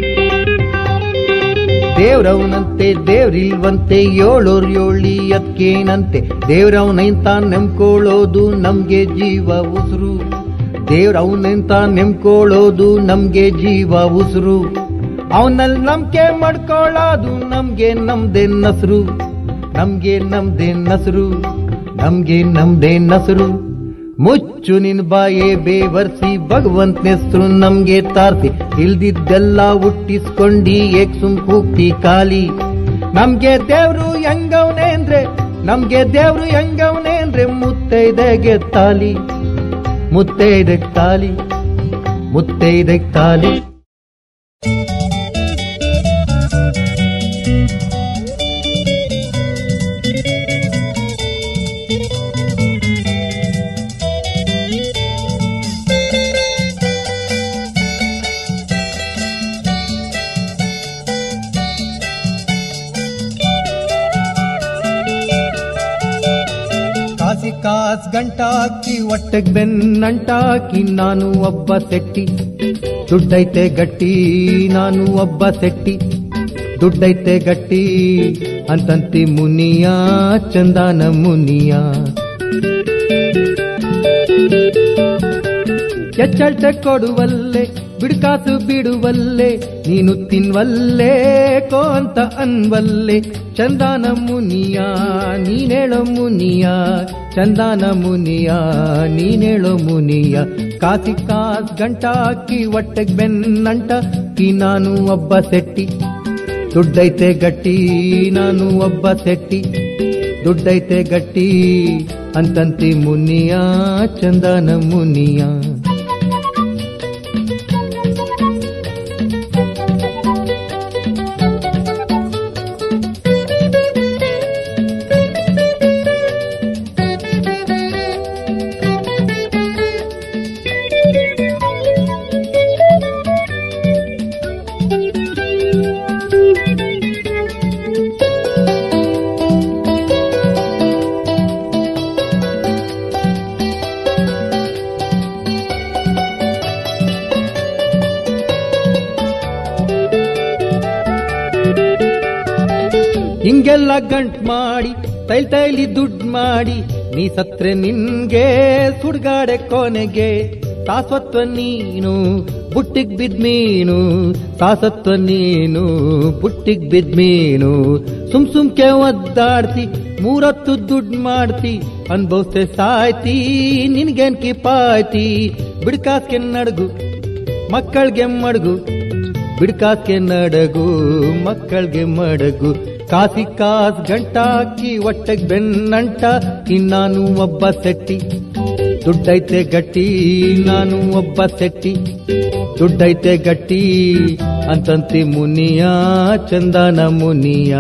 ದೇವ್ರವನಂತೆ ದೇವ್ರಿಲ್ವಂತೆ ಏಳೋರ್ ಯೋಳಿ ಅದ್ಕೇನಂತೆ ದೇವ್ರವನಂತ ನೆಮ್ಕೊಳ್ಳೋದು ನಮ್ಗೆ ಜೀವ ಉಸಿರು ದೇವ್ರವನಂತ ನೆಮ್ಕೊಳ್ಳೋದು ನಮ್ಗೆ ಜೀವ ಉಸಿರು ಅವನಲ್ಲಿ ನಂಬಿಕೆ ಮಾಡ್ಕೊಳ್ಳೋದು ನಮ್ಗೆ ನಮ್ದೇ ನಸರು ನಮ್ಗೆ ನಮ್ದೇ ನಸರು ನಮ್ಗೆ ನಮ್ದೇ ನಸರು ಮುಚ್ಚು ನಿನ್ ಬಾಯೇ ಬೇವರ್ಸಿ ಭಗವಂತನ ಹೆಸರು ನಮ್ಗೆ ತಾರ್ಸಿ ಇಲ್ದಿದ್ದೆಲ್ಲ ಹುಟ್ಟಿಸ್ಕೊಂಡಿ ಏಕ್ ಸುಮ್ ಕೂಗ್ತಿ ಖಾಲಿ ನಮ್ಗೆ ದೇವ್ರು ಹೆಂಗವ್ನೆ ಅಂದ್ರೆ ನಮ್ಗೆ ದೇವ್ರು ಹೆಂಗವ್ನೆ ಅಂದ್ರೆ ಮುತ್ತೈದೆಗೆ ತಾಲಿ ಮುತ್ತೈದೆ ತಾಲಿ ಮುತ್ತೈದೆ ತಾಲಿ ಕಾಸಿ ಕಾಸ್ ಗಂಟಾಕಿ ಹೊಟ್ಟೆಗ್ ಬೆನ್ನಂಟಾಕಿ ನಾನು ಒಬ್ಬ ಸೆಟ್ಟಿ ದುಡ್ಡೈತೆ ಗಟ್ಟಿ ನಾನು ಒಬ್ಬ ಸೆಟ್ಟಿ ದುಡ್ಡೈತೆ ಗಟ್ಟಿ ಅಂತಂತಿ ಮುನಿಯ ಚಂದನ ಮುನಿಯ ಎಚ್ಚಳ್ತೆ ಕೊಡುವಲ್ಲೆ ಬಿಡ್ಕಾಸು ಬಿಡುವಲ್ಲೆ ನೀನು ತಿನ್ವಲ್ಲೆ ಕೋ ಅಂತ ಅನ್ವಲ್ಲೆ ಚಂದಾನ ಮುನಿಯ ನೀನೇಳೋ ಮುನಿಯ ಚಂದಾನ ಮುನಿಯ ನೀನೇಳೋ ಮುನಿಯ ಕಾಸಿ ಕಾಸ್ ಗಂಟಾಕಿ ಹೊಟ್ಟೆಗ್ ಬೆನ್ನಂಟ ಕಿ ನಾನು ಒಬ್ಬ ಸೆಟ್ಟಿ ದುಡ್ಡೈತೆ ಗಟ್ಟಿ ನಾನು ಒಬ್ಬ ಸೆಟ್ಟಿ ದುಡ್ಡೈತೆ ಗಟ್ಟಿ ಅಂತಂತಿ ಮುನಿಯ ಚಂದನ ಮುನಿಯ ಕೈಯೆಲ್ಲ ಗಂಟ್ ಮಾಡಿ ತೈಲ್ ತೈಲಿ ದುಡ್ಡು ಮಾಡಿ ನೀ ಸತ್ರೆ ನಿನ್ಗೆ ಸುಡ್ಗಾಡೆ ಕೊನೆಗೆ ಶಾಶ್ವತ್ವ ನೀನು ಬುಟ್ಟಿಗ್ ಬಿದ್ ಮೀನು ಶಾಸತ್ವ ನೀನು ಬುಟ್ಟಿಗ್ ಬಿದ್ ಮೀನು ಸುಮ್ ಸುಮ್ಕೆ ಒದ್ದಾಡ್ತಿ ಮೂರತ್ತು ದುಡ್ಡು ಮಾಡ್ತಿ ಅನ್ಭವಿಸ್ತೆ ಸಾಯ್ತಿ ನಿನ್ಗೇನ್ ಕಿಪಾಯ್ತಿ ಬಿಡ್ಕಾಸ್ಕೆ ನಡ್ಗು ಮಕ್ಕಳ್ಗೆ ಮಡಗು ಬಿಡ್ಕಾಸ್ಕೆ ನಡಗು ಮಕ್ಕಳ್ಗೆ ಮಡಗು ಕಾಸಿ ಕಾಸ್ ಗಂಟ ಹಾಕಿ ಹೊಟ್ಟೆಗ್ ಬೆನ್ನಂಟ ಇನ್ನಾನು ಒಬ್ಬ ಸೆಟ್ಟಿ ದುಡ್ಡೈತೆ ಗಟ್ಟಿ ನಾನು ಒಬ್ಬ ಸೆಟ್ಟಿ ದುಡ್ಡೈತೆ ಗಟ್ಟಿ ಅಂತಂತಿ ಮುನಿಯ ಚಂದನ ಮುನಿಯ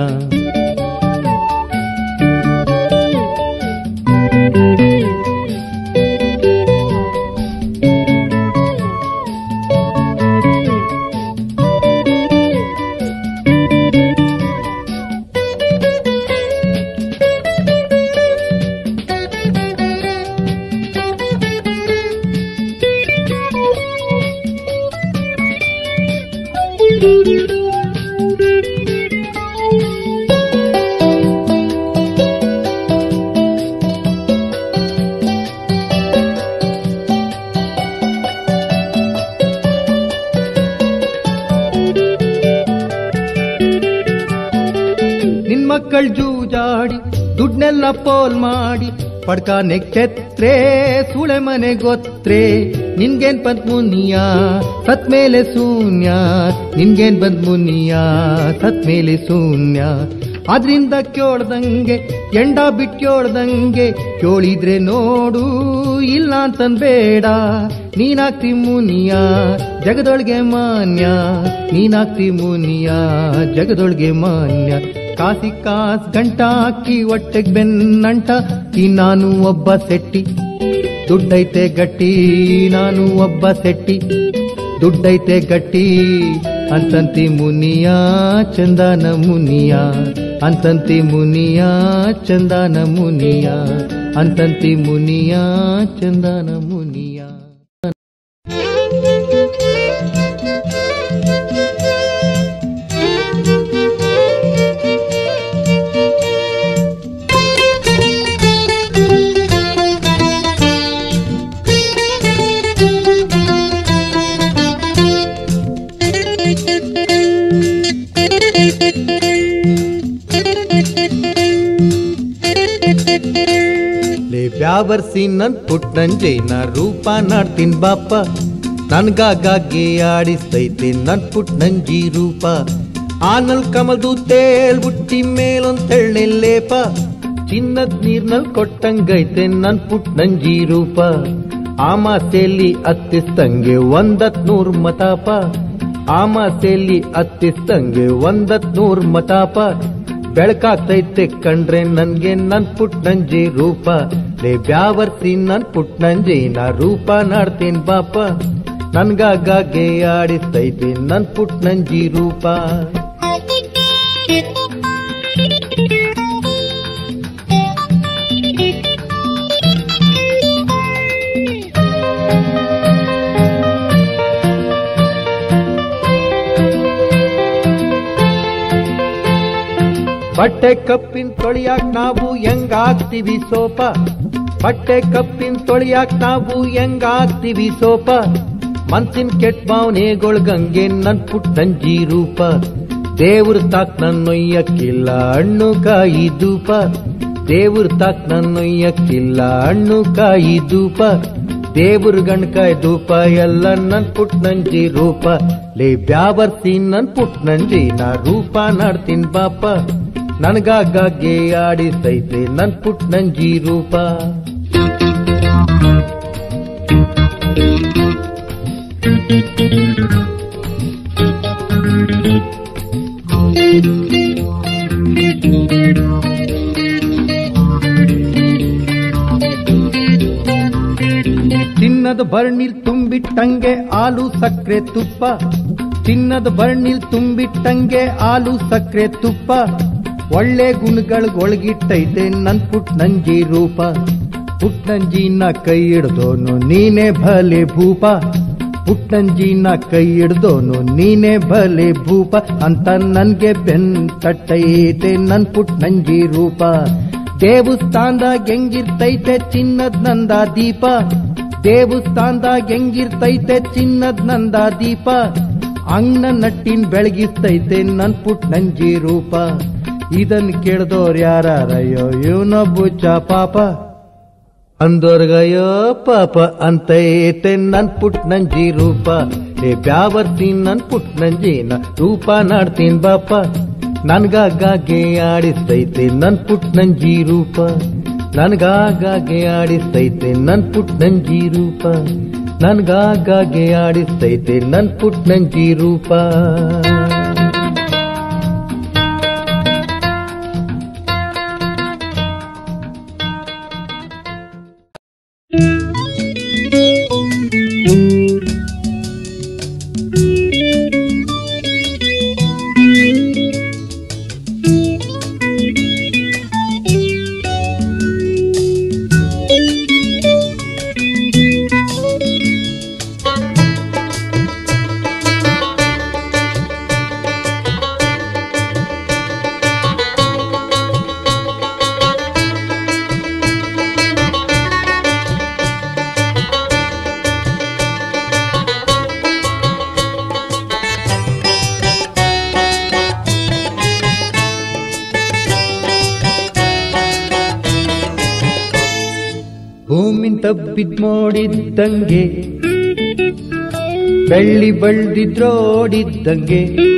ನಿನ್ ಮಕ್ಕಳ್ ಜೂಜಾಡಿ ದುಡ್ನೆಲ್ಲ ಪೋಲ್ ಮಾಡಿ ಪಡ್ಕಾನೆ ಕೆತ್ರೆ ಸುಳೆ ಮನೆ ಗೊತ್ರೆ ನಿನ್ಗೇನ್ ಬಂದ್ ಮುನಿಯ ಸತ್ ಮೇಲೆ ಶೂನ್ಯ ನಿನ್ಗೇನ್ ಬಂದ್ ಮುನಿಯ ಸತ್ ಮೇಲೆ ಶೂನ್ಯ ಅದ್ರಿಂದ ಕೇಳ್ದಂಗೆ ಎಂಡ ಬಿಟ್ ಕೇಳ್ದಂಗೆ ಕೇಳಿದ್ರೆ ನೋಡು ಇಲ್ಲ ಅಂತನ್ಬೇಡ ನೀನಾಗ್ತಿ ಮುನಿಯ ಜಗದೊಳಗೆ ಮಾನ್ಯ ನೀನಾಗ್ತಿ ಮುನಿಯ ಜಗದೊಳಗೆ ಮಾನ್ಯ ಕಾಸಿ ಕಾಸ್ ಗಂಟ ಹಾಕಿ ಹೊಟ್ಟೆಗ್ ಬೆನ್ನಂಟ ಈ ನಾನು ಒಬ್ಬ ಸೆಟ್ಟಿ ದುಡ್ಡೈತೆ ಗಟ್ಟಿ ನಾನು ಒಬ್ಬ ಸೆಟ್ಟಿ ದುಡ್ಡೈತೆ ಗಟ್ಟಿ ಅಂತಂತಿ ಮುನಿಯ ಚಂದನ ಮುನಿಯ ಅಂತಂತಿ ಮುನಿಯ ಚಂದನ ಮುನಿಯ ಅಂತಂತಿ ಮುನಿಯ ಚಂದನ ಮುನಿಯ ಲೇ ಬ್ಯಾವರ್ಸಿ ನನ್ ಪುಟ್ಟಂಜೆ ನಾ ರೂಪ ನಾಡ್ತೀನ್ ಬಾಪ ನನ್ಗಾಗೆ ಆಡಿಸ್ತೈತೆ ನನ್ ಪುಟ್ಟಂಜಿ ರೂಪ ಆನಲ್ ಕಮಲ್ದು ತೇಲ್ ಬುಟ್ಟಿ ಮೇಲೊಂದ್ ತೆಳ್ಳೆ ಲೇಪ ಚಿನ್ನದ್ ನೀರ್ನಲ್ ಕೊಟ್ಟಂಗೈತೆ ನನ್ ಪುಟ್ಟಂಜಿ ರೂಪ ಆಮಾಸೆಯಲ್ಲಿ ಹತ್ತಿಸ್ತಂಗೆ ಒಂದತ್ ನೂರ್ ಮತಾಪ ಆಮಾಸೆಯಲ್ಲಿ ಹತ್ತಿಸ್ತಂಗೆ ಒಂದತ್ ನೂರ್ ಮತಾಪ ಬೆಳಕಾಗ್ತೈತೆ ಕಂಡ್ರೆ ನನ್ಗೆ ನನ್ ಪುಟ್ನಂಜಿ ರೂಪ ಲೇ ಬ್ಯಾವರ್ಸಿ ನನ್ ಪುಟ್ನಂಜಿ ನಾ ರೂಪ ನಾಡ್ತೀನ್ ಬಾಪ ನನ್ಗಾಗೆ ಆಡಿಸ್ತೈತೆ ನನ್ ಪುಟ್ನಂಜಿ ರೂಪ ಬಟ್ಟೆ ಕಪ್ಪಿನ ತೊಳಿಯಾಕ್ ನಾವು ಹೆಂಗಾಗ್ತೀವಿ ಸೋಪ ಬಟ್ಟೆ ಕಪ್ಪಿನ ತೊಳಿಯಾಕ್ ನಾವು ಹೆಂಗಾಗ್ತೀವಿ ಸೋಪ ಮನ್ಸಿನ ಕೆಟ್ಟ ಭಾವನೆಗೊಳ್ಗಂಗೆ ನನ್ ಪುಟ್ಟಂಜಿ ರೂಪ ದೇವ್ರ ತಾಕ್ ನನ್ನೊಯ್ಯಕ್ಕಿಲ್ಲ ಹಣ್ಣು ಕಾಯಿ ಧೂಪ ದೇವ್ರ ತಾಕ್ ನನ್ನೊಯ್ಯಕ್ಕಿಲ್ಲ ಹಣ್ಣು ಕಾಯಿ ಧೂಪ ದೇವ್ರ ಗಣ್ಕಾಯ್ ಧೂಪ ಎಲ್ಲ ನನ್ ಪುಟ್ನಂಜಿ ರೂಪ ಲೇ ಬ್ಯಾವರ್ಸಿ ನನ್ ಪುಟ್ನಂಜಿ ನಾ ರೂಪ ನಾಡ್ತೀನ್ ಬಾಪ ನನ್ಗಾಗೆ ಆಡಿಸ್ತೈತೆ ನನ್ ಪುಟ್ನಂಜಿ ರೂಪ ಚಿನ್ನದ ಬರ್ಣಿಲ್ ತುಂಬಿಟ್ಟಂಗೆ ಹಾಲು ಸಕ್ಕರೆ ತುಪ್ಪ ಚಿನ್ನದ ಬರ್ಣಿಲ್ ತುಂಬಿಟ್ಟಂಗೆ ಹಾಲು ಸಕ್ಕರೆ ತುಪ್ಪ ಒಳ್ಳೆ ಗುಣಗಳಿಗೊಳಗಿಟ್ಟೈತೆ ನನ್ ಪುಟ್ನಂಜಿ ರೂಪ ಪುಟ್ನಂಜಿನ ಕೈ ಹಿಡ್ದೋನು ನೀನೇ ಭಲೆ ಭೂಪ ಪುಟ್ಟಂಜಿನ ಕೈ ಹಿಡ್ದೋನು ನೀನೇ ಬಲೆ ಭೂಪ ಅಂತ ನನ್ಗೆ ಬೆನ್ ತಟ್ಟೈತೆ ನನ್ ಪುಟ್ಟಂಜಿ ರೂಪ ದೇವಸ್ಥಾನದಾಗ ಹೆಂಗಿರ್ತೈತೆ ಚಿನ್ನದ್ ನಂದ ದೀಪ ದೇವಸ್ಥಾನದಾಗ ಹೆಂಗಿರ್ತೈತೆ ಚಿನ್ನದ್ ನಂದ ದೀಪ ಅಂಗ್ನ ನಟ್ಟಿನ್ ಬೆಳಗಿಸ್ತೈತೆ ನನ್ ಪುಟ್ಟಂಜಿ ರೂಪ ಇದನ್ ಕೇಳ್ದೋರ್ ಯಾರಯ್ಯೋ ಇವನ ಬುಚ್ಚ ಪಾಪ ಅಂದೋರ್ಗಯೋ ಪಾಪ ಅಂತೈತೆ ನನ್ ಪುಟ್ನಂಜಿ ರೂಪ ಏ ಬ್ಯಾವರ್ತೀನಿ ನನ್ ಪುಟ್ನಂಜಿನ ರೂಪ ನಾಡ್ತೀನ್ ಬಾಪ ನನ್ಗಾಗೆ ಆಡಿಸ್ತೈತೆ ನನ್ ಪುಟ್ನಂಜಿ ರೂಪ ನನ್ಗಾಗೆ ಆಡಿಸ್ತೈತೆ ನನ್ ಪುಟ್ನಂಜಿ ರೂಪ ನನ್ಗಾಗೆ ಆಡಿಸ್ತೈತೆ ನನ್ ಪುಟ್ನಂಜಿ ರೂಪ ಭೂಮಿನ್ ತಬ್ಬಿದ್ ನೋಡಿದ್ದಂಗೆ ಬೆಳ್ಳಿ ಬಳ್ದಿದ್ರೋಡಿದ್ದಂಗೆ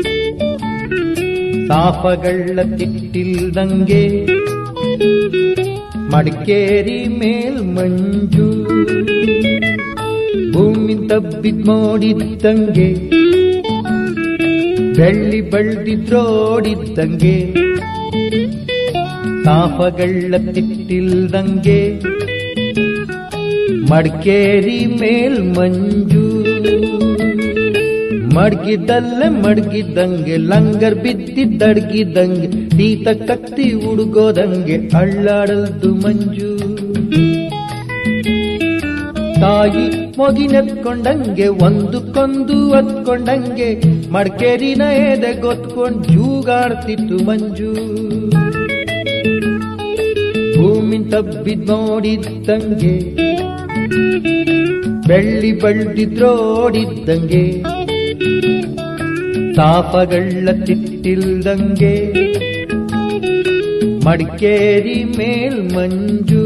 ಸಾಪಗಳ ತಿಟ್ಟಿಲ್ದಂಗೆ ಮಡಿಕೇರಿ ಮೇಲ್ ಮಂಜು ಭೂಮಿ ತಬ್ಬಿದ್ ನೋಡಿದ್ದಂಗೆ ಬೆಳ್ಳಿ ಬಳ್ದಿದ್ರೋಡಿದ್ದಂಗೆ ಸಾಪಗಳ ತಿಟ್ಟಿಲ್ದಂಗೆ ಮಡಿಕೇರಿ ಮೇಲ್ ಮಂಜು ಮಡ್ಗಿದ್ದಲ್ಲೇ ಮಡ್ಗಿದ್ದಂಗೆ ಲಂಗರ್ ಬಿದ್ದಿದ್ದಡ್ಗಿದ್ದಂಗೆ ತೀತ ಕತ್ತಿ ಹುಡುಗೋದಂಗೆ ಅಳ್ಳಾಡಲ್ದು ಮಂಜು ತಾಯಿ ಮೊಗಿನೆತ್ಕೊಂಡಂಗೆ ಒಂದಕ್ಕೊಂದು ಹತ್ಕೊಂಡಂಗೆ ಮಡ್ಕೇರಿನ ಎದೆ ಗೊತ್ಕೊಂಡ್ ಜೂಗಾಡ್ತಿತ್ತು ಮಂಜು ಭೂಮಿ ತಬ್ಬಿದ್ ನೋಡಿದ್ದಂಗೆ ಬೆಳ್ಳಿ ಬಳ್ದಿದ್ರೋಡಿದ್ದಂಗೆ ತಾಪಗಳ ತಿಟ್ಟಿಲ್ದಂಗೆ ಮಡಿಕೇರಿ ಮೇಲ್ ಮಂಜು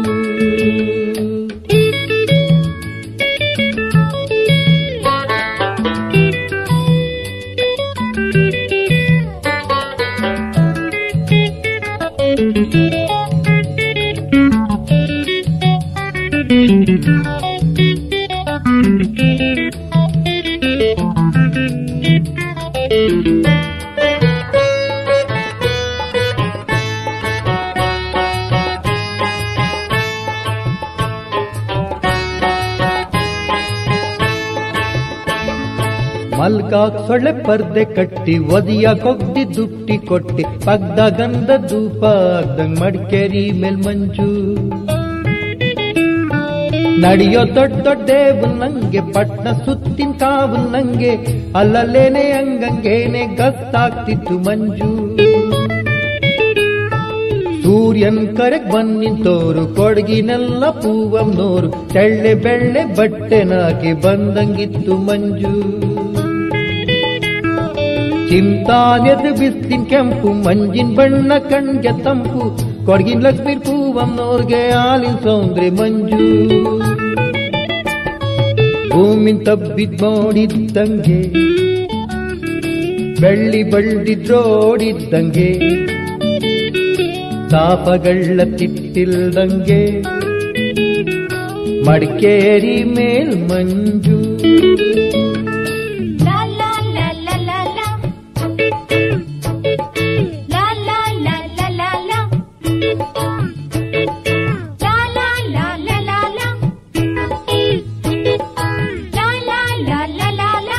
ಮಲ್ಕಾಕ್ ಸೊಳ್ಳೆ ಪರ್ದೆ ಕಟ್ಟಿ ಒದಿಯ ಕೊಗ್ದಿ ದುಟ್ಟಿ ಕೊಟ್ಟಿ ಪಗ್ದ ಗಂಧ ಧೂಪ ಆಗ್ದಂಗ್ ಮಡಿಕೇರಿ ಮೇಲ್ ಮಂಜು ನಡೆಯೋ ದೊಡ್ಡ ದೊಡ್ಡ ದೇವುಲ್ ನಂಗೆ ಪಟ್ನ ಸುತ್ತಿನ ಕಾವುಲ್ ನಂಗೆ ಅಲ್ಲಲ್ಲೇನೆ ಹಂಗಂಗೇನೆ ಗಸ್ತಾಗ್ತಿತ್ತು ಮಂಜು ಸೂರ್ಯನ್ ಕರೆಗ್ ಬಂದಿದ್ದೋರು ಕೊಡಗಿನೆಲ್ಲ ಪೂವಮ್ನೋರು ತೆಳ್ಳೆ ಬೆಳ್ಳೆ ಬಟ್ಟೆನಾಕಿ ಬಂದಂಗಿತ್ತು ಮಂಜು ಚಿಂತಾನೆದು ಬಿಸ್ತಿನ ಕೆಂಪು ಮಂಜಿನ ಬಣ್ಣ ಕಣ್ಗೆ ತಂಪು ಕೊಡಗಿನ ಲಕ್ಷ್ಮೀ ಪೂವಮ್ನೋರ್ಗೆ ಹಾಲಿನ ಸೌಂದ್ರೆ ಮಂಜು ಭೂಮಿನ್ ತಬ್ಬಿದ್ ನೋಡಿದ್ದಂಗೆ ಬೆಳ್ಳಿ ಬಳ್ದಿದ್ರೋಡಿದ್ದಂಗೆ ತಾಪಗಳ ತಿಟ್ಟಿಲ್ದಂಗೆ ಮಡಿಕೇರಿ ಮೇಲ್ ಮಂಜು La la la la la la. La la la la la la. La la la la la la. La la la la la la.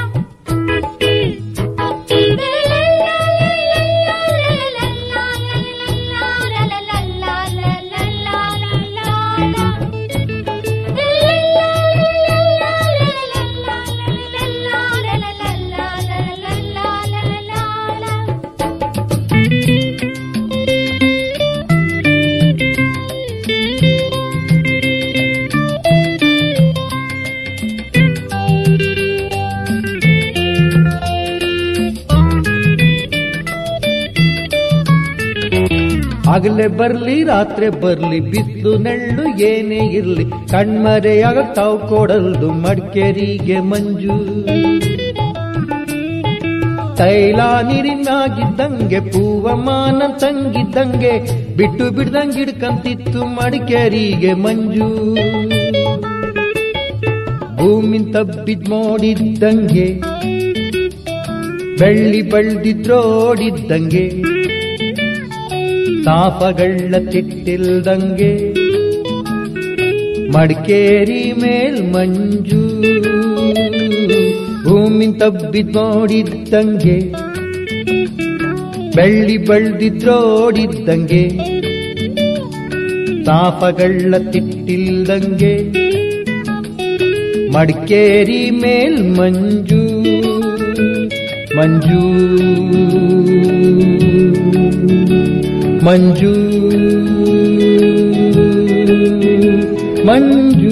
La la la la la la. ಹಗಲೇ ಬರ್ಲಿ ರಾತ್ರಿ ಬರ್ಲಿ ಬಿಸಿಲು ನೆಳ್ಳು ಏನೇ ಇರ್ಲಿ ಕಣ್ಮರೆಯಾಗ ತಾವು ಕೊಡಲ್ದು ಮಡಿಕೇರಿಗೆ ಮಂಜು ತೈಲ ನೀರಿನಾಗಿದ್ದಂಗೆ ಪೂವಮಾನ ತಂಗಿದ್ದಂಗೆ ಬಿಟ್ಟು ಬಿಡ್ದಂಗೆ ಹಿಡ್ಕಂತಿತ್ತು ಮಡಿಕೇರಿಗೆ ಮಂಜು ಭೂಮಿ ತಬ್ಬಿದ್ ನೋಡಿದ್ದಂಗೆ ಬೆಳ್ಳಿ ಬಳ್ದಿದ್ರೋಡಿದ್ದಂಗೆ ತಾಪಗಳ ತಿಟ್ಟಿಲ್ದಂಗೆ ಮಡಿಕೇರಿ ಮೇಲ್ ಮಂಜು ಭೂಮಿ ತಬ್ಬಿದ್ ನೋಡಿದ್ದಂಗೆ ಬೆಳ್ಳಿ ಬಳ್ದಿದ್ರೋಡಿದ್ದಂಗೆ ತಾಪಗಳ ತಿಟ್ಟಿಲ್ದಂಗೆ ಮಡಿಕೇರಿ ಮೇಲ್ ಮಂಜು ಮಂಜು ಮಂಜು ಮಂಜು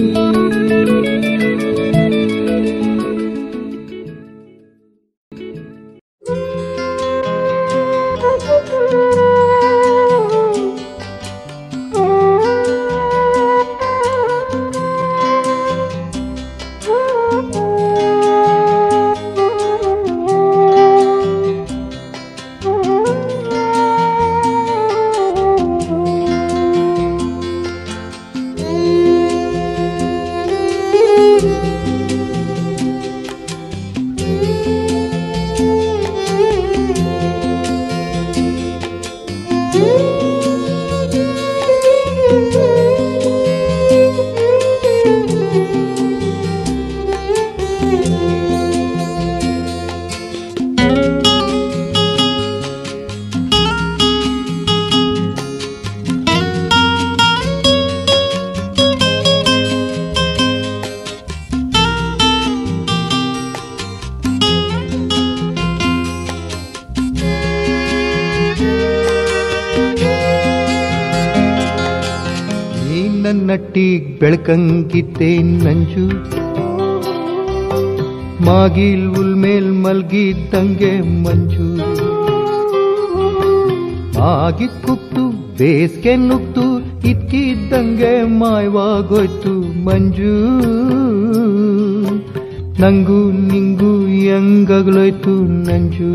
ನೀ ನನ್ನಟ್ಟಿಗ್ ಬೆಳಕಂಗಿದ್ದೆ ನಂಜು ಮಾಗಿಲ್ ಉಲ್ಮೇಲ್ ಮಲ್ಗಿದ್ದಂಗೆ ಮಂಜು ಮಾಗಿ ಕುಕ್ತು ಬೇಸ್ಗೆ ನುಗ್ತು ಇದ್ಕಿದ್ದಂಗೆ ಮಾಯವಾಗೋಯ್ತು ಮಂಜು ನಂಗೂ ನಿಂಗೂ ಹೆಂಗಗ್ಲೋಯ್ತು ನಂಜು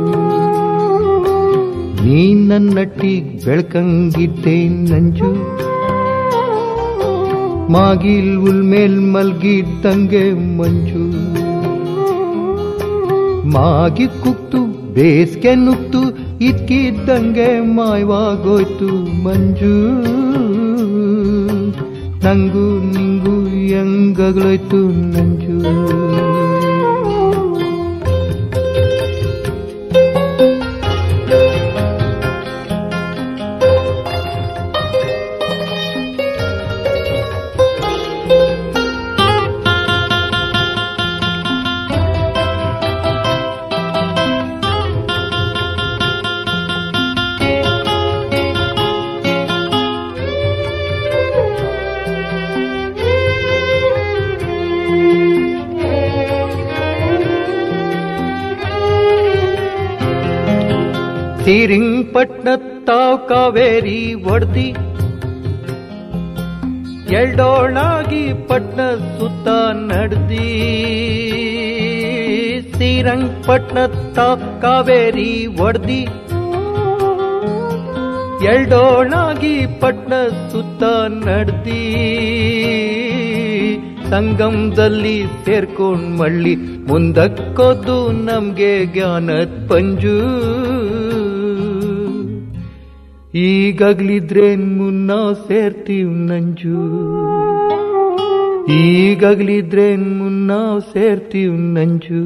ನೀ ನನ್ನಟ್ಟಿಗ್ ಬೆಳಕಂಗಿದ್ದೆ ನಂಜು ಮಾಗಿಲ್ ಉಲ್ಮೇಲ್ ಮಲ್ಗಿದ್ದಂಗೆ ಮಂಜು ಮಾಗಿ ಕುಕ್ತು ಬೇಸ್ಗೆ ನುಕ್ತು ಇದ್ಕಿದ್ದಂಗೆ ಮಾಯವಾಗೋಯ್ತು ಮಂಜು ನಂಗೂ ನಿಂಗೂ ಹೆಂಗಗ್ಲೋಯ್ತು ನಂಜು ಶ್ರೀರಿಂಗ್ಪಟ್ನತ್ತಾವ್ ಕಾವೇರಿ ಒಡ್ದಿ ಎಲ್ಡೋಳಾಗಿ ಪಟ್ನ ಸುತ್ತ ನಡ್ದಿ ಶ್ರೀರಂಗಪಟ್ನತ್ತಾವ್ ಕಾವೇರಿ ಒಡ್ದಿ ಎಲ್ಡೋಳಾಗಿ ಪಟ್ನ ಸುತ್ತ ನಡ್ದಿ ಸಂಗಮದಲ್ಲಿ ಸೇರ್ಕೊಂಡ್ ಮಳ್ಳಿ ಮುಂದಕ್ಕೋದು ನಮ್ಗೆ ಜ್ಞಾನದ್ ಪಂಜು ಈಗಾಗ್ಲಿದ್ರೇನ್ ಮುನ್ನ ಸೇರ್ತೀವ್ ನಂಜು ಈಗಾಗ್ಲಿದ್ರೇನ್ ಮುನ್ನ ಸೇರ್ತೀವ್ ನಂಜು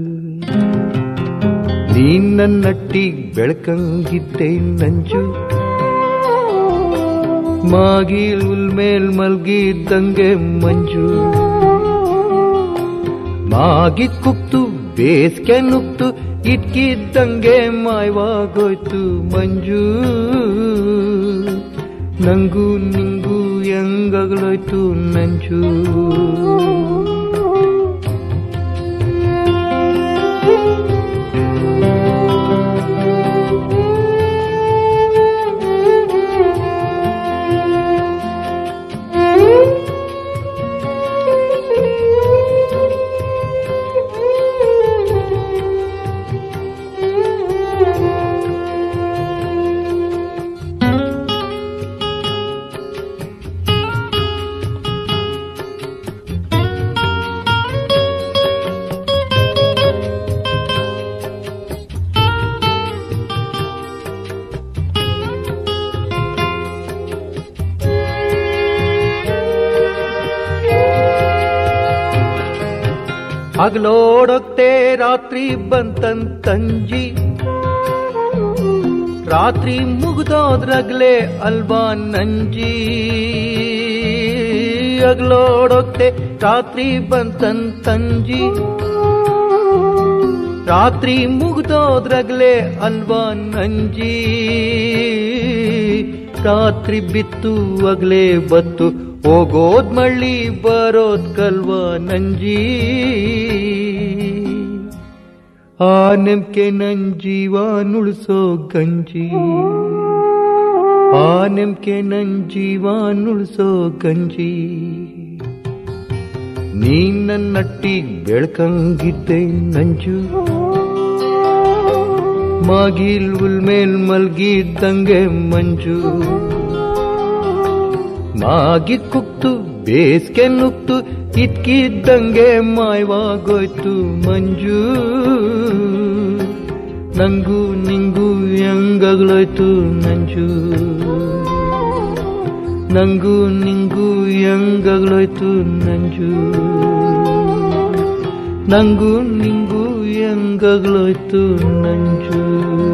ನೀನ್ ನನ್ನಟ್ಟಿಗ್ ಬೆಳಕಂಗಿದ್ದೆ ನಂಜು ಮಾಗಿಲ್ ಉಲ್ಮೇಲ್ ಮಲ್ಗಿದ್ದಂಗೆ ಮಂಜು ಮಾಗಿ ಕುಕ್ತು ಬೇಸ್ಗೆ ನುಕ್ತು ಇಟ್ಕಿದ್ದಂಗೆ ಮಾಯವಾಗೋಯ್ತು ಮಂಜು ನಂಗೂ ನಿಂಗೂ ಹೆಂಗಗ್ಲೋಯ್ತು ನಂಜು ಹಗಲೋಡೊತ್ತೆ ರಾತ್ರಿ ಬಂತಂತಂಜಿ ರಾತ್ರಿ ಮುಗ್ದೋದ್ರಗ್ಲೆ ಅಲ್ವಾ ನಂಜಿ ಹಗಲೋಡೊತ್ತೆ ರಾತ್ರಿ ಬಂತಂತಂಜಿ ರಾತ್ರಿ ಮುಗ್ದೋದ್ರಗ್ಲೆ ಅಲ್ವಾ ನಂಜಿ ರಾತ್ರಿ ಬಿತ್ತು ಅಗ್ಲೇ ಬತ್ತು ಹೋಗೋದ್ ಮಳ್ಳಿ ಬರೋದ್ ಕಲ್ವಾ ನಂಜಿ ಆ ನೆಮ್ಕೆ ನನ್ ಜೀವ ನುಳ್ಸೋ ಗಂಜಿ ಆ ನೆಮ್ಕೆ ನನ್ ಜೀವ ನುಳ್ಸೋ ಗಂಜಿ ನೀ ನನ್ನಟ್ಟಿ ಬೆಳ್ಕಂಗಿದ್ದೆ ನಂಜು ಮಾಗಿಲ್ ಉಲ್ಮೇಲ್ ಮಲ್ಗಿದ್ದಂಗೆ ಮಂಜು ಮಾಗಿ ಕುಕ್ತು ಬೇಸ್ಗೆ ನುಕ್ತು ಇದ್ಕಿದ್ದಂಗೆ ಮಾಯವಾಗೋಯ್ತು ಮಂಜು ನಂಗೂ ನಿಂಗೂ ಹೆಂಗಗ್ಲೋಯ್ತು ನಂಜು ನಂಗೂ ನಿಂಗೂ ಹೆಂಗಗ್ಲೋಯ್ತು ನಂಜು ನಂಗೂ ನಿಂಗೂ ಹೆಂಗಗ್ಲೋಯ್ತು ನಂಜು